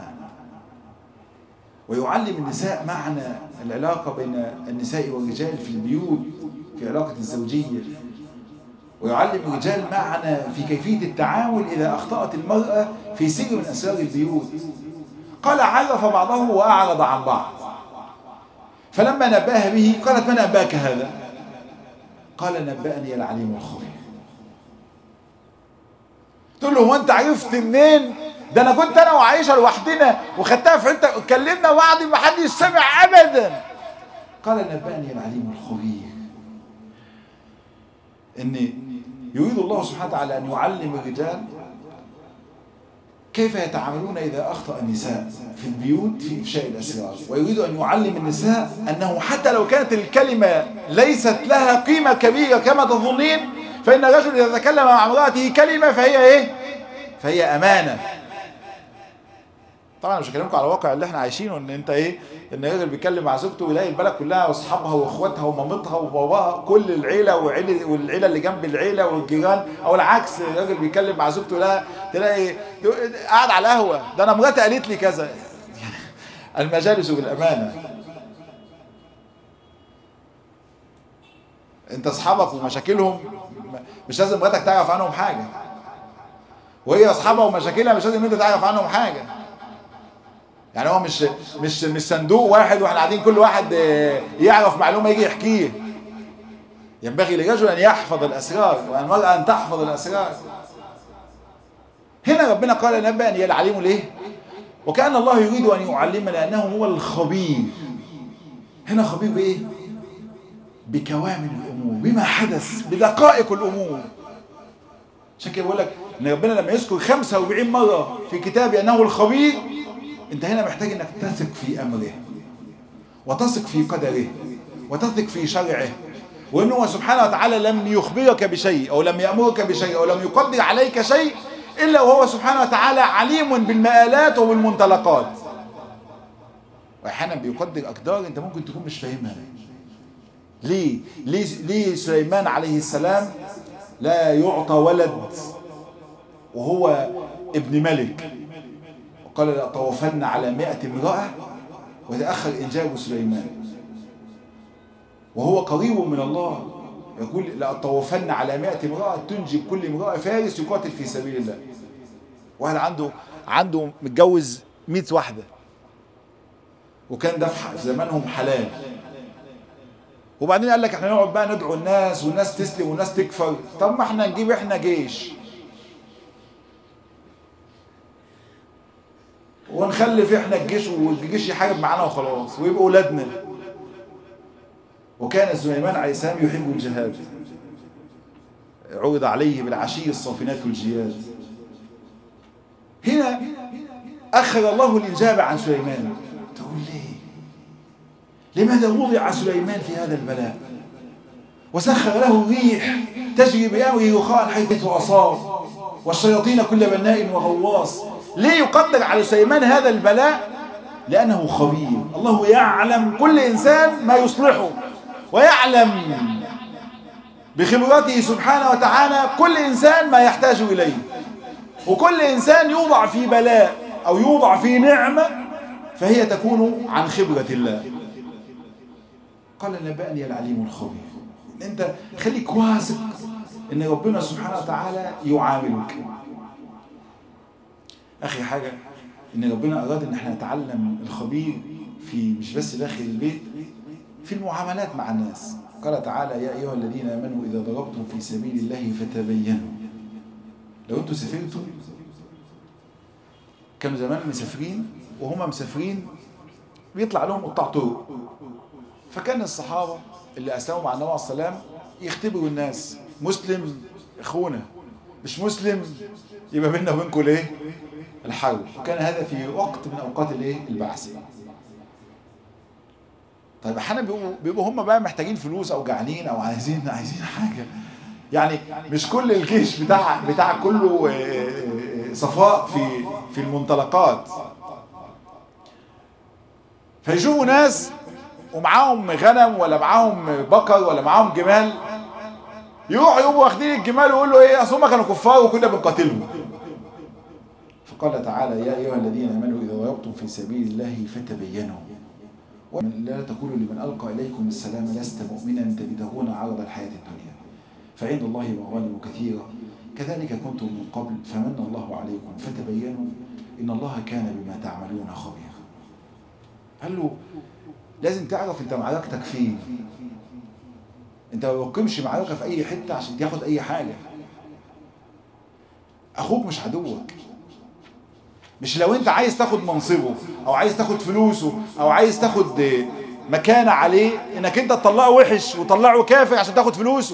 ويعلم النساء معنى العلاقه بين النساء والرجال في البيوت في علاقه الزوجيه ويعلم الرجال معنى في كيفيه التعامل اذا اخطات المراه في سر من اسرار البيوت قال عرف بعضه واعرض عن بعض فلما نباها به قالت من أنباك هذا قال نبأني العليم الخبير تقول له هو انت عرفت منين ده انا كنت انا وعائشه لوحدنا وخدتها في حته اتكلمنا بعض ما حدش سمع ابدا قال نبأني العليم الخبير ان يريد الله سبحانه وتعالى ان يعلم الرجال كيف يتعاملون إذا أخطأ النساء في البيوت في إفشاء الأسرار ويريد أن يعلم النساء أنه حتى لو كانت الكلمة ليست لها قيمة كبيرة كما تظنين فإن الرجل إذا تكلم مع امرأته كلمة فهي إيه؟ فهي أمانة طبعا مش هكلمكم على الواقع اللي احنا عايشينه ان انت ايه ان الراجل بيتكلم مع زوجته ويلاقي البلد كلها واصحابها واخواتها ومامتها وباباها كل العيله وعيله والعيله اللي جنب العيله والجيران او العكس الراجل بيتكلم مع زوجته لا تلاقي قاعد على القهوه ده انا مراتي قالت لي كذا المجالس بالامانه انت اصحابك ومشاكلهم مش لازم مراتك تعرف عنهم حاجه وهي اصحابها ومشاكلها مش لازم انت تعرف عنهم حاجه يعني هو مش مش مش صندوق واحد واحنا قاعدين كل واحد يعرف معلومه يجي يحكيه ينبغي للرجل ان يحفظ الاسرار والمراه ان تحفظ الاسرار هنا ربنا قال نبأ ان العليم ليه وكأن الله يريد ان يعلمنا انه هو الخبير هنا خبير بايه بكوامن الامور بما حدث بدقائق الامور عشان كده بقول لك ان ربنا لما يذكر 45 مره في كتابه انه الخبير انت هنا محتاج انك تثق في امره وتثق في قدره وتثق في شرعه وانه سبحانه وتعالى لم يخبرك بشيء او لم يأمرك بشيء او لم يقدر عليك شيء الا وهو سبحانه وتعالى عليم بالمآلات وبالمنطلقات واحيانا بيقدر اقدار انت ممكن تكون مش فاهمها ليه ليه ليه سليمان عليه السلام لا يعطى ولد وهو ابن ملك وقال لأطوفن على مئة امرأة وتأخر إنجاب سليمان وهو قريب من الله يقول لأطوفن على مئة امرأة تنجب كل امرأة فارس يقاتل في سبيل الله واحد عنده عنده متجوز 100 واحدة وكان ده في زمانهم حلال وبعدين قال لك احنا نقعد بقى ندعو الناس والناس تسلم والناس تكفر طب ما احنا نجيب احنا جيش ونخلف احنا الجيش والجيش يحارب معانا وخلاص ويبقوا اولادنا وكان سليمان عليه السلام يحب الجهاد عرض عليه بالعشي الصافنات الجياد هنا أخر الله الإجابة عن سليمان تقول ليه لماذا وضع سليمان في هذا البلاء وسخر له الريح تجري بأمره رخاء حيث أصاب والشياطين كل بناء وغواص ليه يقدر على سليمان هذا البلاء لأنه خبير الله يعلم كل إنسان ما يصلحه ويعلم بخبرته سبحانه وتعالى كل إنسان ما يحتاج إليه وكل إنسان يوضع في بلاء أو يوضع في نعمة فهي تكون عن خبرة الله قال نبأني العليم الخبير انت خليك واثق ان ربنا سبحانه وتعالى يعاملك اخي حاجة ان ربنا اراد ان احنا نتعلم الخبير في مش بس داخل البيت في المعاملات مع الناس قال تعالى يا ايها الذين امنوا اذا ضربتم في سبيل الله فتبينوا لو انتوا سافرتوا كانوا زمان مسافرين وهم مسافرين بيطلع لهم قطاع طرق فكان الصحابة اللي أسلموا مع النبي عليه السلام يختبروا الناس مسلم اخونا مش مسلم يبقى بيننا وبينكم الايه الحرب وكان هذا في وقت من اوقات الايه البعث طيب احيانا بيبقوا بيبقوا هم بقى محتاجين فلوس او جعانين او عايزين عايزين حاجه يعني مش كل الجيش بتاع بتاع كله صفاء في في المنطلقات فيشوفوا ناس ومعاهم غنم ولا معاهم بقر ولا معاهم جمال يروحوا يبقوا واخدين الجمال ويقولوا ايه اصل هم كانوا كفار وكنا بنقاتلهم فقال تعالى يا ايها الذين امنوا اذا ضربتم في سبيل الله فتبينوا ومن لا تقولوا لمن القى اليكم السلام لست مؤمنا تبتغون عرض الحياه الدنيا فعند الله مغانم كثيره كذلك كنتم من قبل فمن الله عليكم فتبينوا ان الله كان بما تعملون خبيرا قال له لازم تعرف انت معركتك فين انت ما بتقيمش معركه في اي حته عشان تاخد اي حاجه اخوك مش عدوك مش لو انت عايز تاخد منصبه او عايز تاخد فلوسه او عايز تاخد مكانه عليه انك انت تطلعه وحش وتطلعه كافر عشان تاخد فلوسه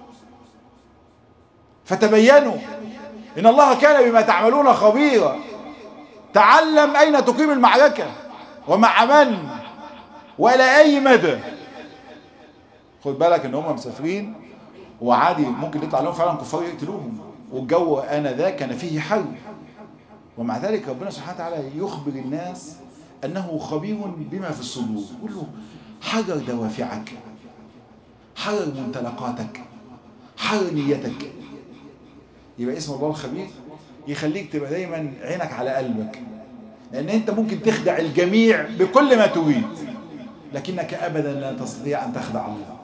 فتبينوا ان الله كان بما تعملون خبيرا تعلم اين تقيم المعركه ومع من ولا اي مدى خد بالك ان هم مسافرين وعادي ممكن يطلع لهم فعلا كفار يقتلوهم والجو انذاك كان فيه حرب ومع ذلك ربنا سبحانه وتعالى يخبر الناس انه خبير بما في الصدور يقول له حرر دوافعك حرر منطلقاتك حرر نيتك يبقى اسم الله الخبير يخليك تبقى دايما عينك على قلبك لان انت ممكن تخدع الجميع بكل ما تريد لكنك ابدا لا تستطيع ان تخدع الله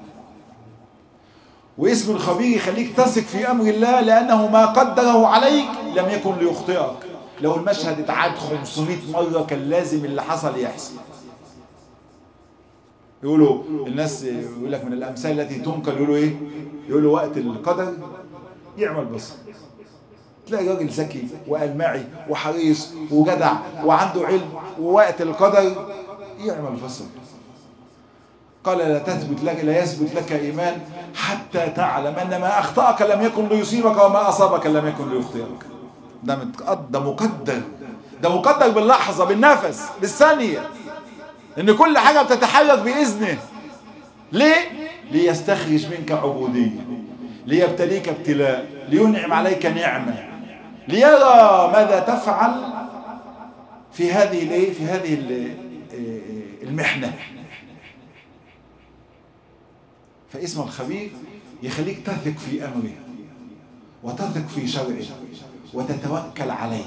واسم الخبير يخليك تثق في امر الله لانه ما قدره عليك لم يكن ليخطئك لو المشهد اتعاد 500 مره كان لازم اللي حصل يحصل يقولوا الناس يقول لك من الامثال التي تنقل يقولوا ايه يقولوا وقت القدر يعمل بصر تلاقي راجل ذكي وألمعي وحريص وجدع وعنده علم ووقت القدر يعمل بصر قال لا تثبت لك لا يثبت لك إيمان حتى تعلم أن ما أخطأك لم يكن ليصيبك وما أصابك لم يكن ليخطئك ده ده مقدر ده مقدر باللحظة بالنفس بالثانية إن كل حاجة بتتحرك بإذنه ليه؟ ليستخرج منك عبودية ليبتليك ابتلاء لينعم عليك نعمة ليرى ماذا تفعل في هذه الايه في هذه المحنة فاسم الخبير يخليك تثق في أمره وتثق في شرعه وتتوكل عليه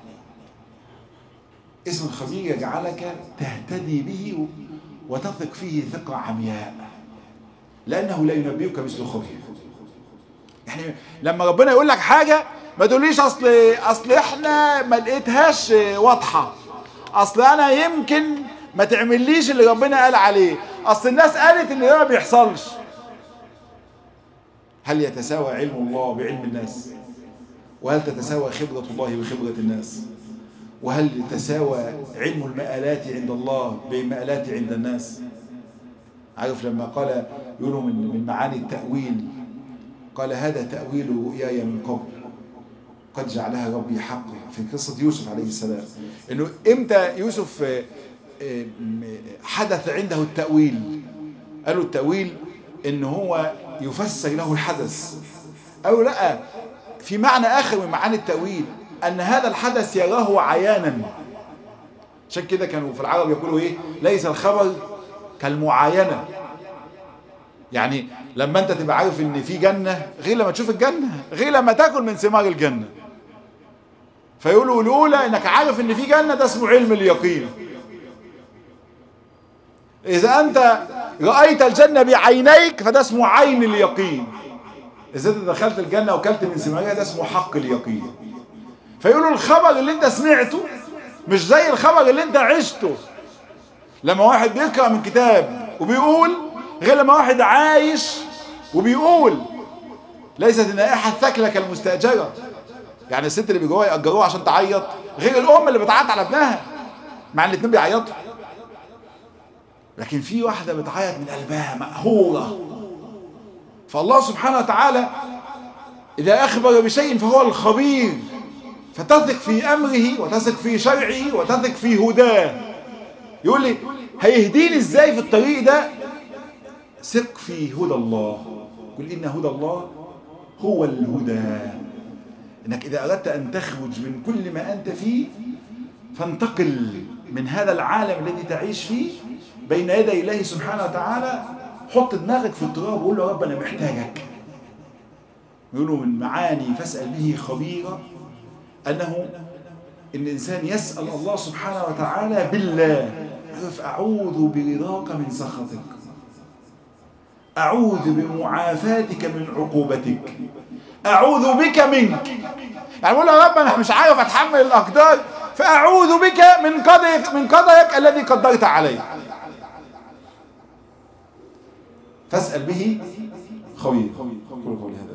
اسم الخبير يجعلك تهتدي به وتثق فيه ثقة عمياء لأنه لا ينبئك مثل خبير يعني لما ربنا يقول لك حاجة ما تقوليش أصل أصل إحنا ما لقيتهاش واضحة أصل أنا يمكن ما تعمليش اللي ربنا قال عليه أصل الناس قالت إن ده ما بيحصلش هل يتساوى علم الله بعلم الناس وهل تتساوى خبرة الله بخبرة الناس وهل تساوى علم المآلات عند الله بمآلات عند الناس عارف لما قال يقولوا من من معاني التأويل قال هذا تأويل رؤياي من قبل قد جعلها ربي حقا في قصة يوسف عليه السلام انه امتى يوسف حدث عنده التأويل قالوا التأويل ان هو يفسر له الحدث او لا في معنى اخر من معاني التأويل ان هذا الحدث يراه عيانا عشان كده كانوا في العرب يقولوا ايه ليس الخبر كالمعاينة يعني لما انت تبقى عارف ان في جنة غير لما تشوف الجنة غير لما تاكل من ثمار الجنة فيقولوا الاولى انك عارف ان في جنة ده اسمه علم اليقين اذا انت رأيت الجنة بعينيك فده اسمه عين اليقين اذا انت دخلت الجنة وكلت من ثمارها ده اسمه حق اليقين فيقولوا الخبر اللي انت سمعته مش زي الخبر اللي انت عشته لما واحد بيقرأ من كتاب وبيقول غير لما واحد عايش وبيقول ليست النائحة الثكلة كالمستأجرة يعني الست اللي بيجوها يأجروها عشان تعيط غير الأم اللي بتعيط على ابنها مع ان الاتنين بيعيطوا لكن في واحدة بتعيط من قلبها مقهورة فالله سبحانه وتعالى إذا أخبر بشيء فهو الخبير فتثق في أمره وتثق في شرعه وتثق في هداه يقول لي هيهديني ازاي في الطريق ده ثق في هدى الله قل إن هدى الله هو الهدى إنك إذا أردت أن تخرج من كل ما أنت فيه فانتقل من هذا العالم الذي تعيش فيه بين يدي الله سبحانه وتعالى حط دماغك في التراب وقول له يا رب أنا محتاجك يقولوا من معاني فاسأل به خبيرا أنه إن الإنسان يسأل الله سبحانه وتعالى بالله عرف أعوذ برضاك من سخطك أعوذ بمعافاتك من عقوبتك أعوذ بك منك يعني بقول يا رب أنا مش عارف أتحمل الأقدار فأعوذ بك من قدرك من قدرك الذي قدرت علي فاسأل به خوي قولوا قولي هذا